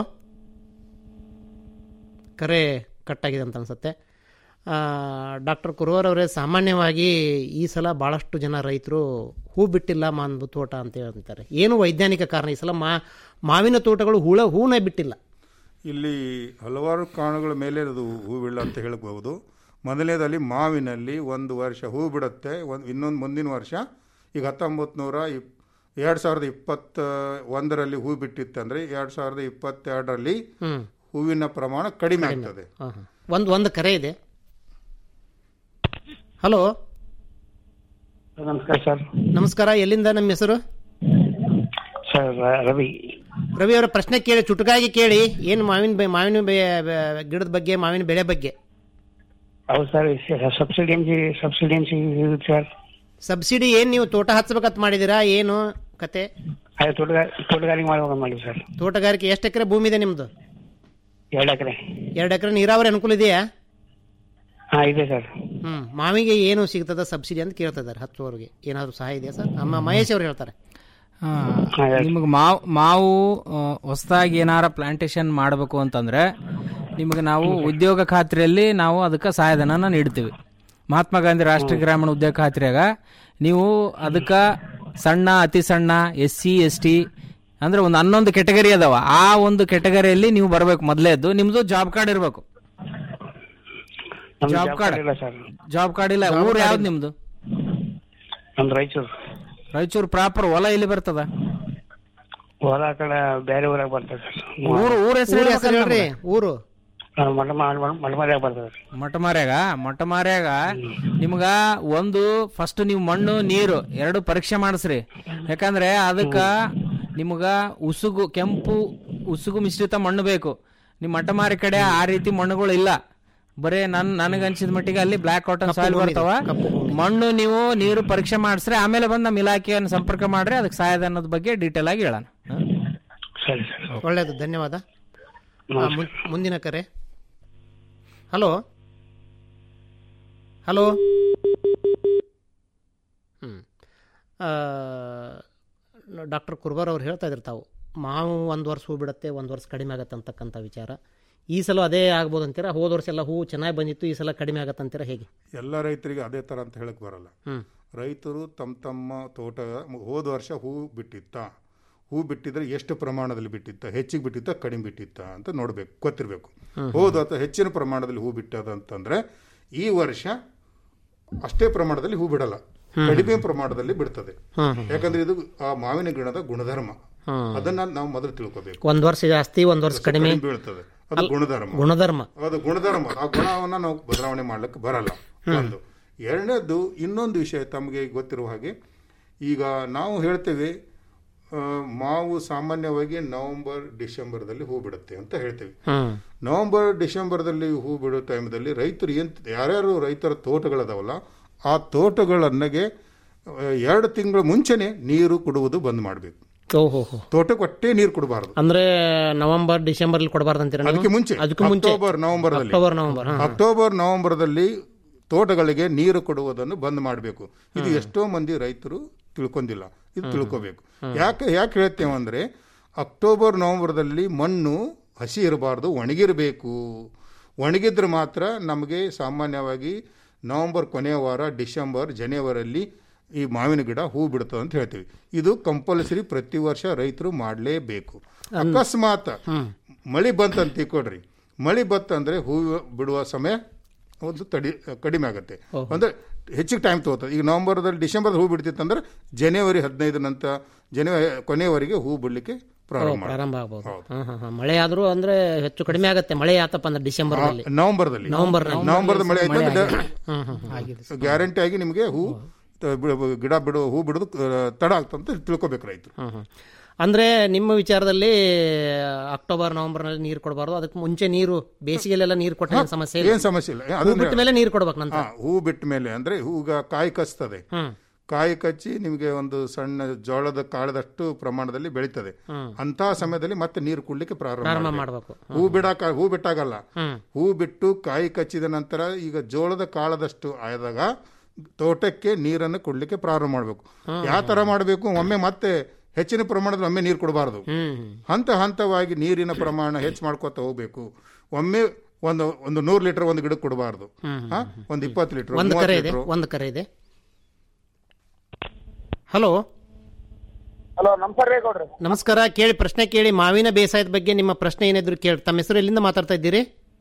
ಕರೆ ಕಟ್ಟಾಗಿದೆ ಅಂತ ಅನ್ಸುತ್ತೆ ಡಾಕ್ಟರ್ ಕುರುವರ್ ಅವರೇ ಸಾಮಾನ್ಯವಾಗಿ ಈ ಸಲ ಭಾಳಷ್ಟು ಜನ ರೈತರು ಹೂ ಬಿಟ್ಟಿಲ್ಲ ಮಾಂದು ತೋಟ ಅಂತ ಹೇಳ್ತಾರೆ ಏನು ವೈಜ್ಞಾನಿಕ ಕಾರಣ ಈ ಸಲ ಮಾ ಮಾವಿನ ತೋಟಗಳು ಹುಳ ಹೂನೇ ಬಿಟ್ಟಿಲ್ಲ ಇಲ್ಲಿ ಹಲವಾರು ಕಾರಣಗಳ ಮೇಲೆ ಅದು ಹೂ ಬಿಡಲ್ಲ ಅಂತ ಹೇಳ್ಬೋದು ಮೊದಲನೇದಲ್ಲಿ ಮಾವಿನಲ್ಲಿ ಒಂದು ವರ್ಷ ಹೂ ಬಿಡುತ್ತೆ ಒಂದು ಇನ್ನೊಂದು ಮುಂದಿನ ವರ್ಷ ಈಗ ಹತ್ತೊಂಬತ್ತು ನೂರ ಇಪ್ ಎರಡು ಸಾವಿರದ ಇಪ್ಪತ್ತ ಒಂದರಲ್ಲಿ ಹೂ ಬಿಟ್ಟಿತ್ತಂದ್ರೆ ಎರಡು ಸಾವಿರದ ಇಪ್ಪತ್ತೆರಡರಲ್ಲಿ ಹ್ಮ್. ಹೂವಿನ ಪ್ರಮಾಣ ಕಡಿಮೆ ಆಗ್ತದೆ ಒಂದು ಒಂದು ಕರೆ ಇದೆ ಹಲೋ ನಮಸ್ಕಾರ ಸರ್ ನಮಸ್ಕಾರ ಎಲ್ಲಿಂದ ನಮ್ಮ ಹೆಸರು ಸರ್ ರವಿ ರವಿ ಅವರ ಪ್ರಶ್ನೆ ಕೇಳಿ ಚುಟುಕಾಗಿ ಕೇಳಿ ಏನು ಮಾವಿನ ಬೆ- ಮಾವಿನ ಬೆ- ಬೆ- ಗಿಡದ ಬಗ್ಗೆ ಮಾವಿನ ಬೆಳೆ ಬಗ್ಗೆ ಹೌದು ಸರ್ ಸಬ್ಸಿಡಿ ಏನ್ ಸಬ್ಸಿಡಿ ಏನ್ ಸಿಗುತ್ತೆ ಸರ್ ಸಬ್ಸಿಡಿ ಏನು ನೀವು ತೋಟ ಹಚ್ಬೇಕಂತ ಮಾಡಿದ್ದೀರಾ ಏನು ಕತೆ ಅದೇ ತೋಟಗಾರ ತೋಟಗಾರಿಕೆ ಮಾಡ್ಬೇಕು ಮಾಡಿ ಸರ್ ತೋಟಗಾರಿಕೆ ಎಷ್ಟು ಎಕರೆ ಭೂಮಿ ಇದೆ ನಿಮ್ದು ಎರಡು ಎಕರೆ ಎರಡು ಎಕರೆ ನೀರಾವರಿ ಅನುಕೂಲ ಇದೆಯಾ ಹಾ ಇದೆ ಸರ್ ಹ್ಮ್ ಮಾವಿಗೆ ಏನು ಸಿಗ್ತದ ಸಬ್ಸಿಡಿ ಅಂತ ಕೇಳ್ತಿದ್ದಾರೆ ಹಚ್ಚುವವರಿಗೆ ಏನಾದರೂ ಸಹಾಯ ಇದೆಯಾ ಸರ್ ಅಮ್ಮ ಮಹೇಶ್ ಅವ್ರು ಹೇಳ್ತಾರೆ ನಿಮಗೆ ಮಾವು ಮಾವು ಹೊಸದಾಗಿ ಏನಾರ ಪ್ಲಾಂಟೇಶನ್ ಮಾಡಬೇಕು ಅಂತಂದ್ರೆ ನಿಮಗೆ ನಾವು ಉದ್ಯೋಗ ಖಾತ್ರಿಯಲ್ಲಿ ನಾವು ಅದಕ್ಕೆ ಸಹಾಯಧನನ ನೀಡ್ತೀವಿ ಮಹಾತ್ಮ ಗಾಂಧಿ ರಾಷ್ಟ್ರೀಯ ಗ್ರಾಮೀಣ ಉದ್ಯೋಗ ಖಾತ್ರಿಯಾಗ ನೀವು ಅದಕ್ಕೆ ಸಣ್ಣ ಅತಿ ಸಣ್ಣ ಎಸ್ ಸಿ ಎಸ್ ಟಿ ಅಂದ್ರೆ ಒಂದು ಹನ್ನೊಂದು ಕೆಟಗರಿ ಅದಾವ ಆ ಒಂದು ಕೆಟಗರಿಯಲ್ಲಿ ನೀವು ಬರಬೇಕು ಮೊದಲೇದ್ದು ನಿಮ್ದು ಜಾಬ್ ಕಾರ್ಡ್ ಇರಬೇಕು ನಮ್ದು ಜಾಬ್ job ಕಾರ್ಡ್ card ಇಲ್ಲ ಸರ್ ಜಾಬ್ ಕಾರ್ಡ್ ಇಲ್ಲ Job ಊರು card ಯಾವ್ದು ಇಲ್ಲ. ನಿಮ್ದು ನಮ್ದು ರಾಯಚೂರು ರಾಯಚೂರು ಪ್ರಾಪರ್ ಹೊಲ ಎಲ್ಲಿ ಬರ್ತದ ಹೊಲ ಆ ಕಡೆ ಬೇರೆ ಊರಾಗ ಬರ್ತದೆ ಸರ್ ಊರು ಊರ ಹೆಸರು ಊರ ಹೆಸರು ಹೇಳ್ರಿ ಊರು ಮಠ ಮಠಮಾರ್ಯಾಗ ಬರ್ತದೆ ಮಠಮಾರ್ಯಾಗ ಮಠಮಾರ್ಯಾಗ ನಿಮ್ಗ ಒಂದು ಫಸ್ಟ್ ನೀವು ಮಣ್ಣು ನೀರು ಎರಡು ಪರೀಕ್ಷೆ ಮಾಡಿಸ್ರಿ ಯಾಕಂದ್ರೆ ಅದಕ್ಕ ನಿಮ್ಗ ಉಸುಗು ಕೆಂಪು ಉಸುಗು ಮಿಶ್ರಿತ ಮಣ್ಣು ಬೇಕು ನಿಮ್ ಮಠಮಾರಿ ಕಡೆ ಆ ರೀತಿ ಮಣ್ಣುಗಳು ಇಲ್ಲ ಬರೇ ನನ್ ನನಗನ್ಸಿದ ಮಟ್ಟಿಗೆ ಅಲ್ಲಿ ಬ್ಲಾಕ್ ಕಾಟನ್ ಕಪ್ಪು ಸಾಯಿಲ್ ಭೂಮಿ ಇದೆ, ಬರ್ತಾವ ಮಣ್ಣು ನೀವು ನೀರು ಪರೀಕ್ಷೆ ಮಾಡಿಸ್ರಿ ಆಮೇಲೆ ಬಂದು ನಮ್ಮ ಇಲಾಖೆಯನ್ನು ಸಂಪರ್ಕ ಮಾಡ್ರಿ ಅದಕ್ಕೆ ಸಹಾಯಧನದ ಬಗ್ಗೆ ಡೀಟೇಲ್ ಆಗಿ ಹೇಳೋಣ ಸರಿ ಸರ್ ಒಳ್ಳೆಯದು ಧನ್ಯವಾದ ಆ, ಮುಂ- ಮುಂದಿನ ಕರೆ ಹಲೋ ಹಲೋ ಹ್ಞೂ ಡಾಕ್ಟರ್ ಕುರ್ಬಾರ್ ಅವ್ರು ಹೇಳ್ತಾ ಇದ್ರು ತಾವು ಮಾವು ಒಂದು ವರ್ಷ ಹೂ ಬಿಡುತ್ತೆ ಒಂದು ವರ್ಷ ಕಡಿಮೆ ಆಗತ್ತೆ ಅಂತಕ್ಕಂಥ ವಿಚಾರ ಈ ಸಲ ಅದೇ ಆಗ್ಬೋದು ಅಂತೀರಾ ಹೋದ ವರ್ಷ ಎಲ್ಲ ಹೂ ಚೆನ್ನಾಗಿ ಬಂದಿತ್ತು ಈ ಸಲ ಕಡಿಮೆ ಆಗತ್ತೆ ಅಂತೀರಾ ಹೇಗೆ ಎಲ್ಲ ರೈತರಿಗೆ ಅದೇ ಥರ ಅಂತ ಹೇಳಕ್ ಬರಲ್ಲ ಹ್ಮ್. ರೈತರು ತಮ್ಮ ತಮ್ಮ ತೋಟ ಹೋದ ವರ್ಷ ಹೂ ಬಿಟ್ಟಿತ್ತ ಹೂ ಬಿಟ್ಟಿದ್ರೆ ಎಷ್ಟು ಪ್ರಮಾಣದಲ್ಲಿ ಬಿಟ್ಟಿತ್ತ ಹೆಚ್ಚಿಗೆ ಬಿಟ್ಟಿತ್ತ ಕಡಿಮೆ ಬಿಟ್ಟಿತ್ತ ಅಂತ ನೋಡ್ಬೇಕು ಗೊತ್ತಿರಬೇಕು ಹ್ಮ್. ಹೋದ ಅಥವಾ ಹೆಚ್ಚಿನ ಪ್ರಮಾಣದಲ್ಲಿ ಹೂ ಬಿಟ್ಟದ ಅಂತಂದ್ರೆ ಈ ವರ್ಷ ಅಷ್ಟೇ ಪ್ರಮಾಣದಲ್ಲಿ ಹೂ ಬಿಡಲ್ಲ ಹ್ಮ್. ಕಡಿಮೆ ಪ್ರಮಾಣದಲ್ಲಿ ಬಿಡ್ತದೆ ಹ್ಮ್, ಹ್ಮ್. ಯಾಕಂದ್ರೆ ಇದು ಆ ಮಾವಿನ ಗಿಡದ ಗುಣಧರ್ಮ ಹ್ಮ್. ಅದನ್ನ ನಾವು ಮೊದಲು ತಿಳ್ಕೋಬೇಕು ಒಂದು ವರ್ಷ ಜಾಸ್ತಿ ಒಂದು ವರ್ಷ ಕಡಿಮೆ ಬೀಳ್ತದೆ ಅದು ಅಲ್- ಗುಣಧರ್ಮ ಗುಣಧರ್ಮ ಅದು ಗುಣಧರ್ಮ ಆ ಗುಣವನ್ನ ನಾವು ಬದಲಾವಣೆ ಮಾಡ್ಲಿಕ್ಕೆ ಬರಲ್ಲ ಒಂದು ಎರಡನೇದು ಇನ್ನೊಂದು ವಿಷಯ ತಮಗೆ ಗೊತ್ತಿರುವ ಹಾಗೆ ಈಗ ನಾವು ಹೇಳ್ತೇವೆ ಆ, ಮಾವು ಸಾಮಾನ್ಯವಾಗಿ ನವೆಂಬರ್ ಡಿಸೆಂಬರ್ದಲ್ಲಿ ಹೂ ಬಿಡುತ್ತೆ ಅಂತ ಹೇಳ್ತೇವೆ ಹ್ಮ್. ನವೆಂಬರ್ ಡಿಸೆಂಬರ್ದಲ್ಲಿ ಹೂ ಬಿಡೋ ಟೈಮ್ದಲ್ಲಿ ರೈತರು ಏನ್ ಯಾರ್ಯಾರು ರೈತರ ತೋಟಗಳದಾವಲ್ಲ ಆ ತೋಟಗಳನ್ನಗೆ ಆ, ಎರಡು ತಿಂಗಳ ಮುಂಚೆನೆ ನೀರು ಕೊಡುವುದು ಬಂದ್ ಮಾಡಬೇಕು ಓಹೋ ಹೋ ತೋಟಕ್ಕೆ ಒಟ್ಟೆ ನೀರು ಕೊಡಬಾರದು ಅಂದ್ರೆ ನವೆಂಬರ್ ಡಿಸೆಂಬರ್ ಅಲ್ಲಿ ಕೊಡಬಾರ್ದು ಅಂತೀರಾ ನೀವು? ಅದಕ್ಕೆ ಮುಂಚೆ ಅದಕ್ಕೆ ಮುಂಚೆ ಅಕ್ಟೋಬರ್ ನವೆಂಬರ್ ಅಕ್ಟೋಬರ್ ನವೆಂಬರ್ ಹಾ, ಹಾ. ಅಕ್ಟೋಬರ್ ನವೆಂಬರ್ದಲ್ಲಿ ತೋಟಗಳಿಗೆ ನೀರು ಕೊಡುವುದನ್ನು ಬಂದ್ ಮಾಡಬೇಕು ಇದು ಎಷ್ಟೋ ಮಂದಿ ರೈತರು ತಿಳ್ಕೊಂಡಿಲ್ಲ ಇದು ತಿಳ್ಕೋಬೇಕು ಯಾಕೆ ಯಾಕೆ ಹೇಳ್ತೇವೆ ಅಂದ್ರೆ ಅಕ್ಟೋಬರ್ ನವೆಂಬರ್ದಲ್ಲಿ ಮಣ್ಣು ಹಸಿ ಇರಬಾರ್ದು ಒಣಗಿರಬೇಕು ಒಣಗಿದ್ರೆ ಮಾತ್ರ ನಮಗೆ ಸಾಮಾನ್ಯವಾಗಿ ನವೆಂಬರ್ ಕೊನೆಯ ವಾರ ಡಿಸೆಂಬರ್ ಜನವರಿಯಲ್ಲಿ ಈ ಮಾವಿನ ಗಿಡ ಹೂ ಬಿಡುತ್ತದೆ ಅಂತ ಹೇಳ್ತೀವಿ ಇದು ಕಂಪಲ್ಸರಿ ಪ್ರತಿ ವರ್ಷ ರೈತರು ಮಾಡಲೇಬೇಕು ಅಕಸ್ಮಾತ್ ಮಳಿ ಬಂತಂತ ತಿಳ್ಕೊಡ್ರಿ ಮಳಿ ಬಂತಂದ್ರೆ ಹೂ ಬಿಡುವ ಸಮಯ ಒಂದು ತಡಿ ಕಡಿಮೆ ಆಗುತ್ತೆ ಅಂದ್ರೆ ಹೆಚ್ಚಿಗೆ ಟೈಮ್ ತಗೋತದೆ ಈಗ ನವೆಂಬರ್ದಲ್ಲಿ ಡಿಸೆಂಬರ್ ಹೂ ಬಿಡ್ತಿತ್ತಂದ್ರೆ ಜನವರಿ ಹದಿನೈದು ನಂತರ ಜನವರಿ ಕೊನೆಯವರೆಗೆ ಹೂ ಬಿಡ್ಲಿಕ್ಕೆ ಪ್ರಾರಂಭ ಓ, ಮಾಡ್ತಾರೆ. ಪ್ರಾರಂಭ ಆಗ್ಬೋದು ಹಾ, ಹಾ, ಹಾ. ಮಳೆ ಆದ್ರೂ ಅಂದ್ರೆ ಹೆಚ್ಚು ಕಡಿಮೆ ಆಗತ್ತೆ ಮಳೆ ಆತಪ್ಪ ಅಂದ್ರೆ ಡಿಸೆಂಬರ್ ಆ, ನಲ್ಲಿ ನವೆಂಬರ್ದಲ್ಲಿ ನವೆಂಬರ್ ನವೆಂಬರ್ದ ಮಳೆ ಮಳೆ ಆಯ್ತು ಆಗಿದೆ. ಹ್ಮ್, ಹ್ಮ್, ಹ್ಮ್. ಆಗಿದೆ. ಗ್ಯಾರಂಟಿ ಆಗಿ ನಿಮಗೆ ಹೂ ತ- ಬಿಡ- ಗಿಡ ಬಿಡು ಹೂ ಬಿಡೋದು ಆ, ತಡ ಆಗ್ತಂತ ತಿಳ್ಕೊಬೇಕು ರೈತರು ಹ್ಮ್, ಹ್ಮ್. ಅಂದ್ರೆ ನಿಮ್ಮ ವಿಚಾರದಲ್ಲಿ ಅಕ್ಟೋಬರ್ ನವೆಂಬರ್ ನಲ್ಲಿ ನೀರು ಕೊಡಬಾರ್ದು ಅದಕ್ಕೆ ಮುಂಚೆ ನೀರು ಬೇಸಿಗೆಲೆಲ್ಲ ನೀರು ಕೊಟ್ಟರೆ ಏನ್ ಸಮಸ್ಯೆ ಇಲ್ಲ ಏನ್ ಸಮಸ್ಯೆ ಇಲ್ಲ ಹೂ ಅದನ್ನ- ಬಿಟ್ಟ ಮೇಲೆ ನೀರು ಕೊಡ್ಬೇಕು ನಂತರ ಹಾ, ಹೂ ಬಿಟ್ಟ ಮೇಲೆ ಅಂದ್ರೆ ಹೂಗ ಕಾಯಿ ಕಚ್ತದೆ ಹ್ಮ್. ಕಾಯಿ ಕಚ್ಚಿ ನಿಮಗೆ ಒಂದು ಸಣ್ಣ ಜೋಳದ ಕಾಳದಷ್ಟು ಪ್ರಮಾಣದಲ್ಲಿ ಬೆಳೀತದೆ ಹ್ಮ್. ಅಂತ ಸಮಯದಲ್ಲಿ ಮತ್ತೆ ನೀರು ಕುಡ್ಲಿಕ್ಕೆ ಪ್ರಾರಂಭ ಪ್ರಾರಂಭ ಮಾಡ್ಬೇಕು. ಮಾಡ್ಬೇಕು. ಹೂ ಬಿಡಾಕ ಹೂ ಬಿಟ್ಟಾಗಲ್ಲ ಹ್ಮ್. ಹೂ ಬಿಟ್ಟು ಕಾಯಿ ಕಚ್ಚಿದ ನಂತರ ಈಗ ಜೋಳದ ಕಾಳದಷ್ಟು ಆದಾಗ ತೋಟಕ್ಕೆ ನೀರನ್ನು ಕೊಡ್ಲಿಕ್ಕೆ ಪ್ರಾರಂಭ ಮಾಡಬೇಕು ಯಾವ ತರ ಮಾಡಬೇಕು ಒಮ್ಮೆ ಮತ್ತೆ ಹೆಚ್ಚಿನ ಪ್ರಮಾಣದಲ್ಲಿ ಒಮ್ಮೆ ನೀರು ಕೊಡಬಾರದು ಹಂತ ಹಂತವಾಗಿ ನೀರಿನ ಪ್ರಮಾಣ ಹೆಚ್ಚು ಮಾಡ್ಕೊತ ಹೋಗ್ಬೇಕು ಒಮ್ಮೆ ಒಂದು ಒಂದು ನೂರು ಲೀಟರ್ ಒಂದು ಗಿಡಕ್ಕೆ ಕೊಡಬಾರದು ಒಂದು ಇಪ್ಪತ್ತು ಲೀಟರ್ ಒಂದು ಕರೆ ಇದೆ ಒಂದು ಕರೆ ಇದೆ ಹಲೋ ಹಲೋ ನಮಸ್ಕಾರ ರೀ ಗೌಡ್ರಿ ನಮಸ್ಕಾರ ಕೇಳಿ ಪ್ರಶ್ನೆ ಕೇಳಿ ಮಾವಿನ ಬೇಸಾಯದ ಬಗ್ಗೆ ನಿಮ್ಮ ಪ್ರಶ್ನೆ ಏನಿದ್ರು ಕೇಳಿ ತಮ್ಮ ಹೆಸರು ಎಲ್ಲಿಂದ ಮಾತಾಡ್ತಾ ಇದ್ದೀರಿ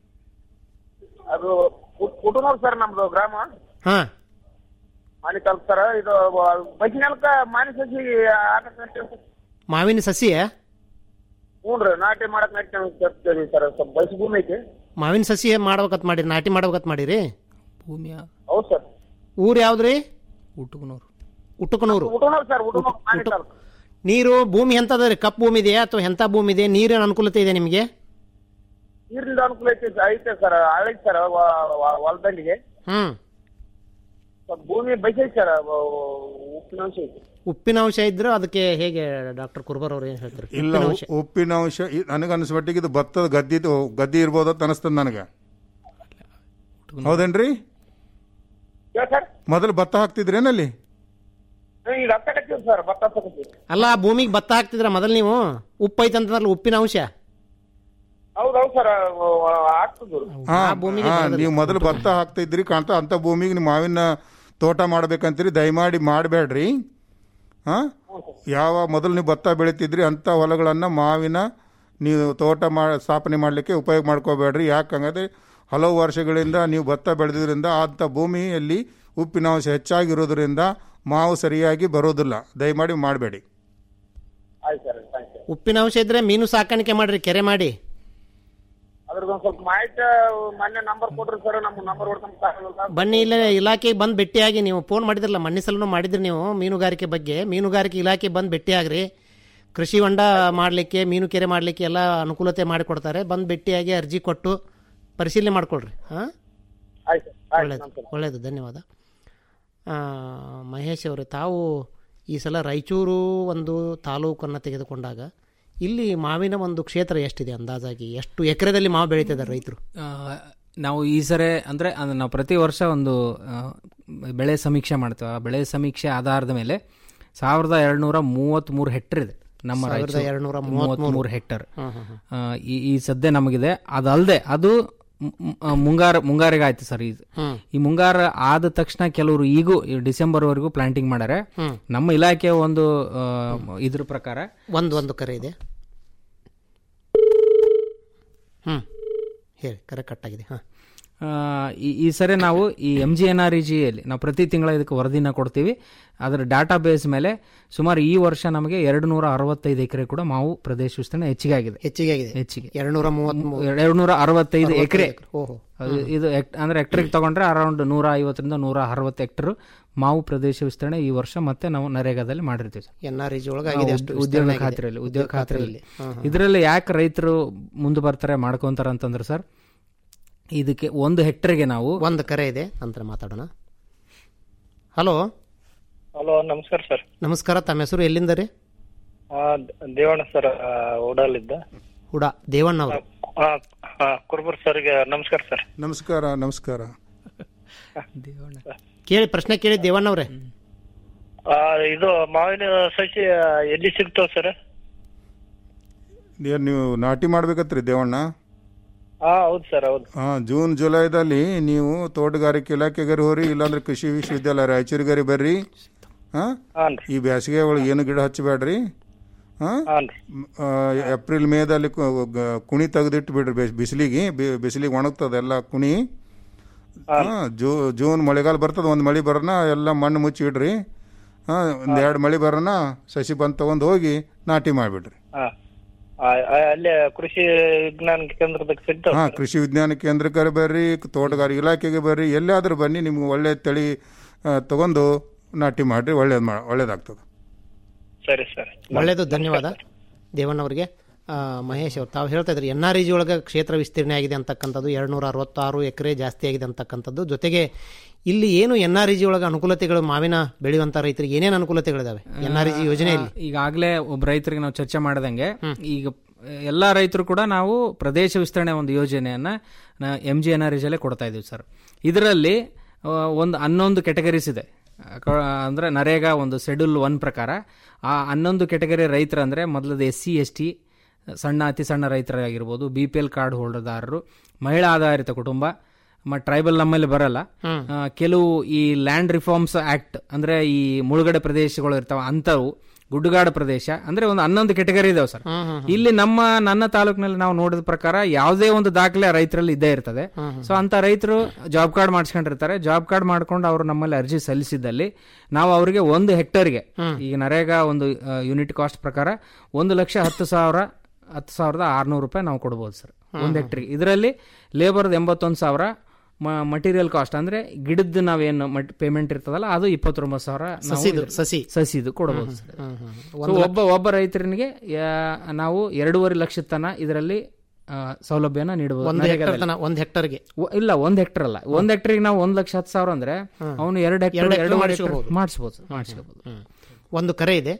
ಅದು ಕುಟುಂಬ ಸರ್ ನಮ್ದು ಗ್ರಾಮ ಹಾ ಮಾನಿ ತಾಲೂಕು ಸರ್ ಇದು ಬೈಕಿನಲ್ಕ ಮಾನಿ ಸಸಿ ಆಟಕ್ಕೆ ಮಾವಿನ ಸಸಿ ಹ್ಞೂ ರೀ ನಾಟಿ ಮಾಡಕ್ ನಾಟಿ ತರ್ತೀವಿ ಸರ್ ಸ್ವಲ್ಪ ಬಯಸು ಭೂಮಿ ಐತಿ ಮಾವಿನ ಸಸಿ ಮಾಡ್ಬೇಕಂತ ಮಾಡಿರಿ ನಾಟಿ ಮಾಡ್ಬೇಕಂತ ಮಾಡಿರಿ ಭೂಮಿಯ ಹೌದು ಸರ್ ಊರು ಯಾವ್ದ್ರಿ ಉಟುಕನೂರು ಉಟ್ಟುಕನೂರು ಕುಟುಂಬ ಸರ್ ಕುಟುಂಬ ಮಾನಿ ತಾಲೂಕು ನೀರು ಭೂಮಿ ಎಂತದ ರೀ ಕಪ್ಪು ಭೂಮಿ ಇದೆಯಾ ಅಥವಾ ಎಂತ ಭೂಮಿ ಇದೆ ನೀರಿನ ಅನುಕೂಲತೆ ಇದೆ ನಿಮಗೆ ನೀರಿನ ಅನುಕೂಲ ಐತಿ ಐತೆ ಸರ್ ಐತಿ ಸರ್ ಹೊಲದಂಡಿಗೆ ಹ್ಮ್ ಸ್ವಲ್ಪ ಭೂಮಿ ಬೈಸೈತಿ ಸರ್ ಉಪ್ಪಿನ ಅಂಶ ಐತಿ ಉಪ್ಪಿನ ಅಂಶ ಇದ್ರೆ ಅದಕ್ಕೆ ಹೇಗೆ ಡಾಕ್ಟರ್ ಕುರ್ಬರ್ ಅವ್ರು ಏನ್ ಹೇಳ್ತಾರೆ ಇಲ್ಲ ಉಪ್ಪಿನ ಅಂಶ ಉ- ಉಪ್ಪಿನ ಅಂಶ ನನಗನ್ಸ್ಮಟ್ಟಿಗೆ ಇದು ಭತ್ತದ ಗದ್ದಿ ಗದ್ದಿ ಇರ್ಬೋದಂತ ಅನಿಸ್ತದ ನನಗೆ ಹೌದೇನ್ರಿ ಸರ್ ಮೊದಲು ಭತ್ತ ಹಾಕ್ತಿದ್ರೇನಲ್ಲಿ ಈಗ ಹತ್ತಕತ್ತೀವಿ ಸರ್ ಭತ್ತ ಹತ್ತಕತ್ತೀವಿ ಅಲ್ಲ ಭೂಮಿಗೆ ಭತ್ತ ಹಾಕ್ತಿದ್ರ ಮೊದಲು ನೀವು ಉಪ್ಪು ಐತೆ ಅಂತಂದ್ರಲ್ಲ ಉಪ್ಪಿನ ಅಂಶ ಹೌದು ಹೌದು ಸರ್ ಆಗ್ತದ ಹಾ ಹಾ, ನೀವು ಮೊದಲು ಭತ್ತ ಹಾಕ್ತಿದ್ರಿ ಕಾಣ್ತಾ ಅಂತ ಭೂಮಿಗೆ ನೀವು ಮಾವಿನ ತೋಟ ಮಾಡ್ಬೇಕಂತೀರಿ ದಯಮಾಡಿ ಮಾಡಬೇಡ್ರಿ ಹಾ ಯಾವ ಮೊದಲು ನೀವು ಭತ್ತ ಬೆಳಿತಿದ್ರಿ ಅಂತ ಹೊಲಗಳನ್ನ ಮಾವಿನ ನೀವು ತೋಟ ಮಾ ಸ್ಥಾಪನೆ ಮಾಡಲಿಕ್ಕೆ ಉಪಯೋಗ ಮಾಡ್ಕೋಬೇಡ್ರಿ ಯಾಕಂದ್ರೆ ಹಲವು ವರ್ಷಗಳಿಂದ ನೀವು ಭತ್ತ ಬೆಳೆದಿದ್ರಿಂದ ಅಂಥ ಭೂಮಿಯಲ್ಲಿ ಉಪ್ಪಿನಾಂಶ ಹೆಚ್ಚಾಗಿರೋದ್ರಿಂದ ಮಾವು ಸರಿಯಾಗಿ ಬರೋದಿಲ್ಲ ದಯಮಾಡಿ ಮಾಡಬೇಡಿ ಆಯ್ತು ಸರ್ ಥ್ಯಾಂಕ್ ಯು ಉಪ್ಪಿನ ಅಂಶ ಇದ್ರೆ ಮೀನು ಸಾಕಾಣಿಕೆ ಮಾಡ್ರಿ ಕೆರೆ ಮಾಡಿ ಅದ್ರದ್ದೊಂದು ಸ್ವಲ್ಪ ಮಾಹಿತಿ ಮೊನ್ನೆ ನಂಬರ್ ಕೊಡ್ರಿ ಸರ್ ನಮ್ಮ ನಂಬರ್ ಹೊಡ್ಕೊಂಡ್ ಬನ್ನಿ ಇಲ್ಲೇ ಇಲಾಖೆಗೆ ಬಂದು ಭೇಟಿಯಾಗಿ ನೀವು ಫೋನ್ ಮಾಡಿದ್ರಲ್ಲ ಮಣ್ಣಿ ಸಲನು ಮಾಡಿದ್ರಿ ನೀವು ಮೀನುಗಾರಿಕೆ ಬಗ್ಗೆ ಮೀನುಗಾರಿಕೆ ಇಲಾಖೆ ಬಂದು ಭೇಟಿಯಾಗ್ರಿ ಕೃಷಿ ಹೊಂಡ ಮಾಡಲಿಕ್ಕೆ ಮೀನು ಕೆರೆ ಮಾಡಲಿಕ್ಕೆ ಎಲ್ಲ ಅನುಕೂಲತೆ ಮಾಡಿಕೊಡ್ತಾರೆ ಬಂದು ಭೇಟಿಯಾಗಿ ಅರ್ಜಿ ಕೊಟ್ಟು ಪರಿಶೀಲನೆ ಮಾಡ್ಕೊಳ್ರಿ ಹಾಂ ಆಯ್ತು ಒಳ್ಳೇದು ಒಳ್ಳೆಯದು ಧನ್ಯವಾದ ಆ, ಮಹೇಶ್ ಅವರೇ ತಾವು ಈ ಸಲ ರಾಯಚೂರು ಒಂದು ತಾಲೂಕನ್ನು ತೆಗೆದುಕೊಂಡಾಗ ಇಲ್ಲಿ ಮಾವಿನ ಒಂದು ಕ್ಷೇತ್ರ ಎಷ್ಟಿದೆ ಅಂದಾಜಾಗಿ ಎಷ್ಟು ಎಕರೆದಲ್ಲಿ ಮಾವು ಬೆಳೀತಿದ್ದಾರೆ ರೈತರು ಆ, ನಾವು ಈ ಸರಿ ಅಂದರೆ ನಾವು ಪ್ರತಿ ವರ್ಷ ಒಂದು ಆ, ಬೆಳೆ ಸಮೀಕ್ಷೆ ಮಾಡ್ತೇವೆ ಆ ಬೆಳೆ ಸಮೀಕ್ಷೆ ಆಧಾರದ ಮೇಲೆ ಸಾವಿರದ ಎರಡ್ನೂರ ಮೂವತ್ತ್ಮೂರು ಹೆಕ್ಟರ್ ಇದೆ ನಮ್ಮ ಸಾವಿರದ ರಾಯಚೂರು. ಎರಡ್ನೂರ ಮೂವತ್ತ್ಮೂರು ಹೆಕ್ಟರ್ ಹ್ಮ್, ಹ್ಮ್, ಹ್ಮ್. ಆ, ಈ ಈ ಸದ್ಯ ನಮಗಿದೆ ಅದಲ್ಲದೆ ಅದು ಮ್- ಮ್- ಆ, ಮುಂಗಾರ ಮುಂಗಾರಿಗೆ ಆಯ್ತು ಸರ್ ಇದು ಹ್ಮ್. ಈ ಮುಂಗಾರ ಆದ ತಕ್ಷಣ ಕೆಲವರು ಈಗೂ ಈ ಡಿಸೆಂಬರ್ ವರೆಗೂ ಪ್ಲಾಂಟಿಂಗ್ ಮಾಡ್ಯಾರೆ ಹ್ಮ್. ನಮ್ಮ ಇಲಾಖೆ ಒಂದು ಆ, ಇದ್ರ ಪ್ರಕಾರ ಒಂದು ಒಂದು ಕರೆ ಇದೆ ಹ್ಞೂ ಹೇಳಿ ಕರೆ ಕಟ್ಟಾಗಿದೆ ಹಾಂ ಆ, ಈ ಈ ಸರಿ ನಾವು ಈ M G N R E ಜಿಯಲ್ಲಿ ನಾವು ಪ್ರತಿ ತಿಂಗಳ ಇದಕ್ಕೆ ವರದಿನ ಕೊಡ್ತೀವಿ ಅದರ ಡಾಟಾ ಬೇಸ್ ಮೇಲೆ ಸುಮಾರು ಈ ವರ್ಷ ನಮಗೆ ಎರಡು ನೂರ ಅರವತ್ತೈದು ಎಕರೆ ಕೂಡ ಮಾವು ಪ್ರದೇಶ ವಿಸ್ತೀರ್ಣ ಹೆಚ್ಚಿಗೆ ಆಗಿದೆ ಹೆಚ್ಚಿಗೆ ಆಗಿದೆ ಹೆಚ್ಚಿಗೆ ಎರಡ್ನೂರ ಮೂವತ್ಮೂರು ಎರಡು ನೂರ ಅರವತ್ತೈದು ಎಕರೆ ಓಹೋ ಅದು ಇದು ಎಕ್- ಅಂದ್ರೆ ಹೆಕ್ಟರ್ಗೆ ತಗೊಂಡ್ರೆ ಅರೌಂಡ್ ನೂರ ಐವತ್ತರಿಂದ ನೂರ ಅರವತ್ತು ಹೆಕ್ಟರ್ ಮಾವು ಪ್ರದೇಶ ವಿಸ್ತರಣೆ ಈ ವರ್ಷ ಮತ್ತೆ ನಾವು ನರೇಗಾದಲ್ಲಿ ಮಾಡಿರ್ತೀವಿ sir. N R E G ಒಳಗೆ ಆಗಿದೆ ನಾವು ಅಷ್ಟು ಉದ್ಯೋಗ ವಿಸ್ತರಣೆ ಆಗಿದೆ. ಖಾತ್ರಿಯಲ್ಲಿ ಉದ್ಯೋಗ ಖಾತ್ರಿಯಲ್ಲಿ ಹಾಂ, ಹಾಂ. ಇದರಲ್ಲಿ ಯಾಕೆ ರೈತರು ಮುಂದೆ ಬರ್ತಾರೆ ಮಾಡ್ಕೊಂತಾರೆ ಅಂತಂದ್ರೆ ಸರ್ ಇದಕ್ಕೆ ಒಂದು ಹೆಕ್ಟರ್ಗೆ ನಾವು ಒಂದು ಕರೆ ಇದೆ ನಂತರ ಮಾತಾಡೋಣ ಹಲೋ ಹಲೋ ನಮಸ್ಕಾರ ಸರ್ ನಮಸ್ಕಾರ ತಮ್ಮ ಹೆಸರು ಎಲ್ಲಿಂದ ರೀ ಆ, ದ- ದೇವಣ್ಣ ಸರ್ ಓಡಾಲಿದ್ದ ಹುಡ ದೇವಣ್ಣ ಅವರು ಕುರ್ಬೂರ್ ಸರ್ಗೆ ನಮಸ್ಕಾರ ಸರ್ ನಮಸ್ಕಾರ ನಮಸ್ಕಾರ ಕೇಳಿ ಪ್ರಶ್ನೆ ಕೇಳಿ ದೇವಣ್ಣ ಅವರೇ ಆ, ಇದು ಮಾವಿನ ಸಸಿ ಎಲ್ಲಿ ಸಿಗ್ತಾವ ಸರ್ ಏನ್ ನೀವು ನಾಟಿ ಮಾಡ್ಬೇಕತ್ರಿ ದೇವಣ್ಣ ಹಾ ಹೌದು ಸರ್ ಹೌದು ಹಾ ಜೂನ್ ಜುಲೈದಲ್ಲಿ ನೀವು ತೋಟಗಾರಿಕೆ ಇಲಾಖೆಗಾರಿ ಹೋರಿ ಇಲ್ಲಾಂದ್ರೆ ಕೃಷಿ ವಿಶ್ವವಿದ್ಯಾಲಯ ರಾಯಚೂರಿಗಾರಿ ಬರ್ರಿ ಹಾ ಈ ಬೇಸಿಗೆ ಒಳಗೆ ಏನು ಗಿಡ ಹಚ್ಚಬೇಡ್ರಿ ಹಾ ಆ, ಏಪ್ರಿಲ್ ಮೇದಲ್ಲಿ ಕು- ಗ- ಕುಣಿ ತೆಗೆದಿಟ್ಟು ಬಿಡ್ರಿ ಬೇಸ್- ಬಿಸಿಲಿಗೆ ಬಿ- ಬಿಸಿಲಿಗೆ ಒಣಗ್ತದೆ ಎಲ್ಲ ಕುಣಿ ಹಾ ಜೂ ಜೂನ್ ಮಳೆಗಾಲ ಬರ್ತದೆ ಒಂದು ಮಳೆ ಬರೋಣ ಎಲ್ಲ ಮಣ್ಣು ಮುಚ್ಚಿ ಇಡ್ರಿ ಹಾ ಒಂದು ಎರಡು ಮಳೆ ಬರೋಣ ಸಸಿ ಬಂದು ತಗೊಂಡು ಹೋಗಿ ನಾಟಿ ಮಾಡಿಬಿಡ್ರಿ ಹಾ ಆ, ಆ, ಅಲ್ಲೇ ಕೃಷಿ ವಿಜ್ಞಾನ ಕೇಂದ್ರದಾಗ ಸಿಗ್ತಾವ ಹಾ ಕೃಷಿ ವಿಜ್ಞಾನ ಕೇಂದ್ರಕ್ಕೆ ಬರ್ರಿ ತೋಟಗಾರಿಕೆ ಇಲಾಖೆಗೆ ಬರ್ರಿ ಎಲ್ಲಾದ್ರೂ ಬನ್ನಿ ನಿಮ್ಗೆ ಒಳ್ಳೆ ತಳಿ ಆ, ತಗೊಂಡು ನಾಟಿ ಮಾಡ್ರಿ ಒಳ್ಳೇದು ಮಾ ಒಳ್ಳೇದಾಗ್ತದೆ ಸರಿ ಸರ್ ಒಳ್ಳೆಯದು ಧನ್ಯವಾದ ದೇವಣ್ಣ ಅವರಿಗೆ ಆ, ಮಹೇಶ್ ಅವರು ತಾವು ಹೇಳ್ತಾ ಇದ್ರಿ ಎನ್ ಆರ್ ಇ ಜಿ ಒಳಗೆ ಕ್ಷೇತ್ರ ವಿಸ್ತೀರ್ಣೆ ಆಗಿದೆ ಅಂತಕ್ಕಂಥದ್ದು ಎರಡು ನೂರ ಅರವತ್ತಾರು ಎಕರೆ ಜಾಸ್ತಿ ಆಗಿದೆ ಅಂತಕ್ಕಂಥದ್ದು ಜೊತೆಗೆ ಇಲ್ಲಿ ಏನು ಎನ್ ಆರ್ ಇ ಜಿ ಒಳಗೆ ಅನುಕೂಲತೆಗಳು ಮಾವಿನ ಬೆಳೆಯುವಂಥ ರೈತರಿಗೆ ಏನೇನು ಅನುಕೂಲತೆಗಳಿದಾವೆ ಎನ್ ಆರ್ ಇ ಜಿ ಯೋಜನೆಯಲ್ಲಿ ಈಗಾಗಲೇ ಒಬ್ಬ ರೈತರಿಗೆ ನಾವು ಚರ್ಚೆ ಮಾಡ್ದಂಗೆ ಈಗ ಎಲ್ಲ ರೈತರು ಕೂಡ ನಾವು ಪ್ರದೇಶ ವಿಸ್ತರಣೆ ಒಂದು ಯೋಜನೆಯನ್ನ ಎಂ ಜಿ ಎನ್ ಆರ್ ಅಲ್ಲೇ ಕೊಡ್ತಾ ಇದೀವಿ ಸರ್ ಇದರಲ್ಲಿ ಆ, ಒಂದು ಹನ್ನೊಂದು ಕೆಟಗರೀಸ್ ಇದೆ ಕ- ಅಂದ್ರೆ ನರೇಗಾ ಒಂದು ಶೆಡ್ಯೂಲ್ ಒನ್ ಪ್ರಕಾರ ಆ ಹನ್ನೊಂದು ಕೆಟಗರಿ ರೈತರಂದ್ರೆ ಮೊದಲದು ಎಸ್ ಸಿ ಎಸ್ ಟಿ ಸಣ್ಣ ಅತಿ ಸಣ್ಣ ರೈತರಾಗಿರ್ಬೋದು ಬಿ ಪಿ ಎಲ್ ಕಾರ್ಡ್ ಹೋಲ್ಡರ್ದಾರರು ಮಹಿಳಾ ಆಧಾರಿತ ಕುಟುಂಬ ಮತ್ತು ಟ್ರೈಬಲ್ ನಮ್ಮಲ್ಲಿ ಬರಲ್ಲ ಆ, ಕೆಲವು ಈ ಲ್ಯಾಂಡ್ ರಿಫಾರ್ಮ್ಸ್ ಆಕ್ಟ್ ಅಂದ್ರೆ ಈ ಮುಳುಗಡೆ ಪ್ರದೇಶಗಳು ಇರ್ತಾವ ಅಂಥವು ಗುಡ್ಡಗಾಡು ಪ್ರದೇಶ ಅಂದ್ರೆ ಒಂದು ಹನ್ನೊಂದು ಕೆಟಗರಿ ಇದಾವೆ ಸರ್ ಇಲ್ಲಿ ನಮ್ಮ ನನ್ನ ತಾಲೂಕಿನಲ್ಲಿ ನಾವು ನೋಡಿದ ಪ್ರಕಾರ ಯಾವುದೇ ಒಂದು ದಾಖಲೆ ರೈತರಲ್ಲಿ ಇದ್ದೇ ಇರ್ತದೆ ಸೊ ಅಂತ ರೈತರು ಜಾಬ್ ಕಾರ್ಡ್ ಮಾಡಿಸ್ಕೊಂಡಿರ್ತಾರೆ ಜಾಬ್ ಕಾರ್ಡ್ ಮಾಡ್ಕೊಂಡು ಅವರು ನಮ್ಮಲ್ಲಿ ಅರ್ಜಿ ಸಲ್ಲಿಸಿದ್ದಲ್ಲಿ ನಾವು ಅವರಿಗೆ ಒಂದು ಹೆಕ್ಟರ್ಗೆ ಈಗ ನರೇಗಾ ಒಂದು ಯೂನಿಟ್ ಕಾಸ್ಟ್ ಪ್ರಕಾರ ಒಂದು ಲಕ್ಷ ಹತ್ತು ಸಾವಿರ ಹತ್ತು ಸಾವಿರದ ಆರ್ನೂರು ರೂಪಾಯಿ ನಾವು ಕೊಡ್ಬೋದು ಸರ್ ಒಂದು ಹೆಕ್ಟರ್ಗೆ ಇದರಲ್ಲಿ ಲೇಬರ್ದು ಎಂಬತ್ತೊಂದು ಸಾವಿರ ಮಟೀರಿಯಲ್ ಕಾಸ್ಟ್ ಅಂದ್ರೆ ಗಿಡದ ನಾವೇನು ಪೇಮೆಂಟ್ ಇರ್ತದಲ್ಲ ಅದು ಇಪ್ಪತ್ತೊಂಬತ್ತು ಸಾವಿರ ನಾವು ಸಸಿದು, ಇದ್ರ- ಸಸಿ. ಸಸಿದು ಕೊಡಬಹುದು ಸರ್ ಹ್ಮ್, ಹ್ಮ್. So, ಒಂದು ಒಬ್ಬ ಒಬ್ಬ ರೈತನಿಗೆ ಯಾ- ನಾವು ಎರಡೂವರೆ ಲಕ್ಷದ ತನ ಇದರಲ್ಲಿ ಆ, ಸೌಲಭ್ಯನ ನೀಡಬಹುದು ಒಂದು ಹೆಕ್ಟರ್ ತನ ಒಂದು ಹೆಕ್ಟರ್ಗೆ ಒ- ಇಲ್ಲ ಒಂದ್ ಹೆಕ್ಟರ್ ಅಲ್ಲ ಒಂದ್ ಹೆಕ್ಟರ್ಗೆ ನಾವು ಒಂದ್ ಲಕ್ಷ ಹತ್ತು ಸಾವಿರ ಅಂದ್ರೆ ಅವನು ಎರಡು ಹೆಕ್ಟರ್ ಎರಡು ಎರಡು hectare ಮಾಡಿಸ್ಕೋಬಹುದು ಮಾಡಿಸ್ಕೋಬಹುದು. ಮಾಡಿಸ್ಕೋಬಹುದು ಮಾಡಿಸ್ಕೋಬಹುದು ಒಂದು ಕರೆ ಇದೆ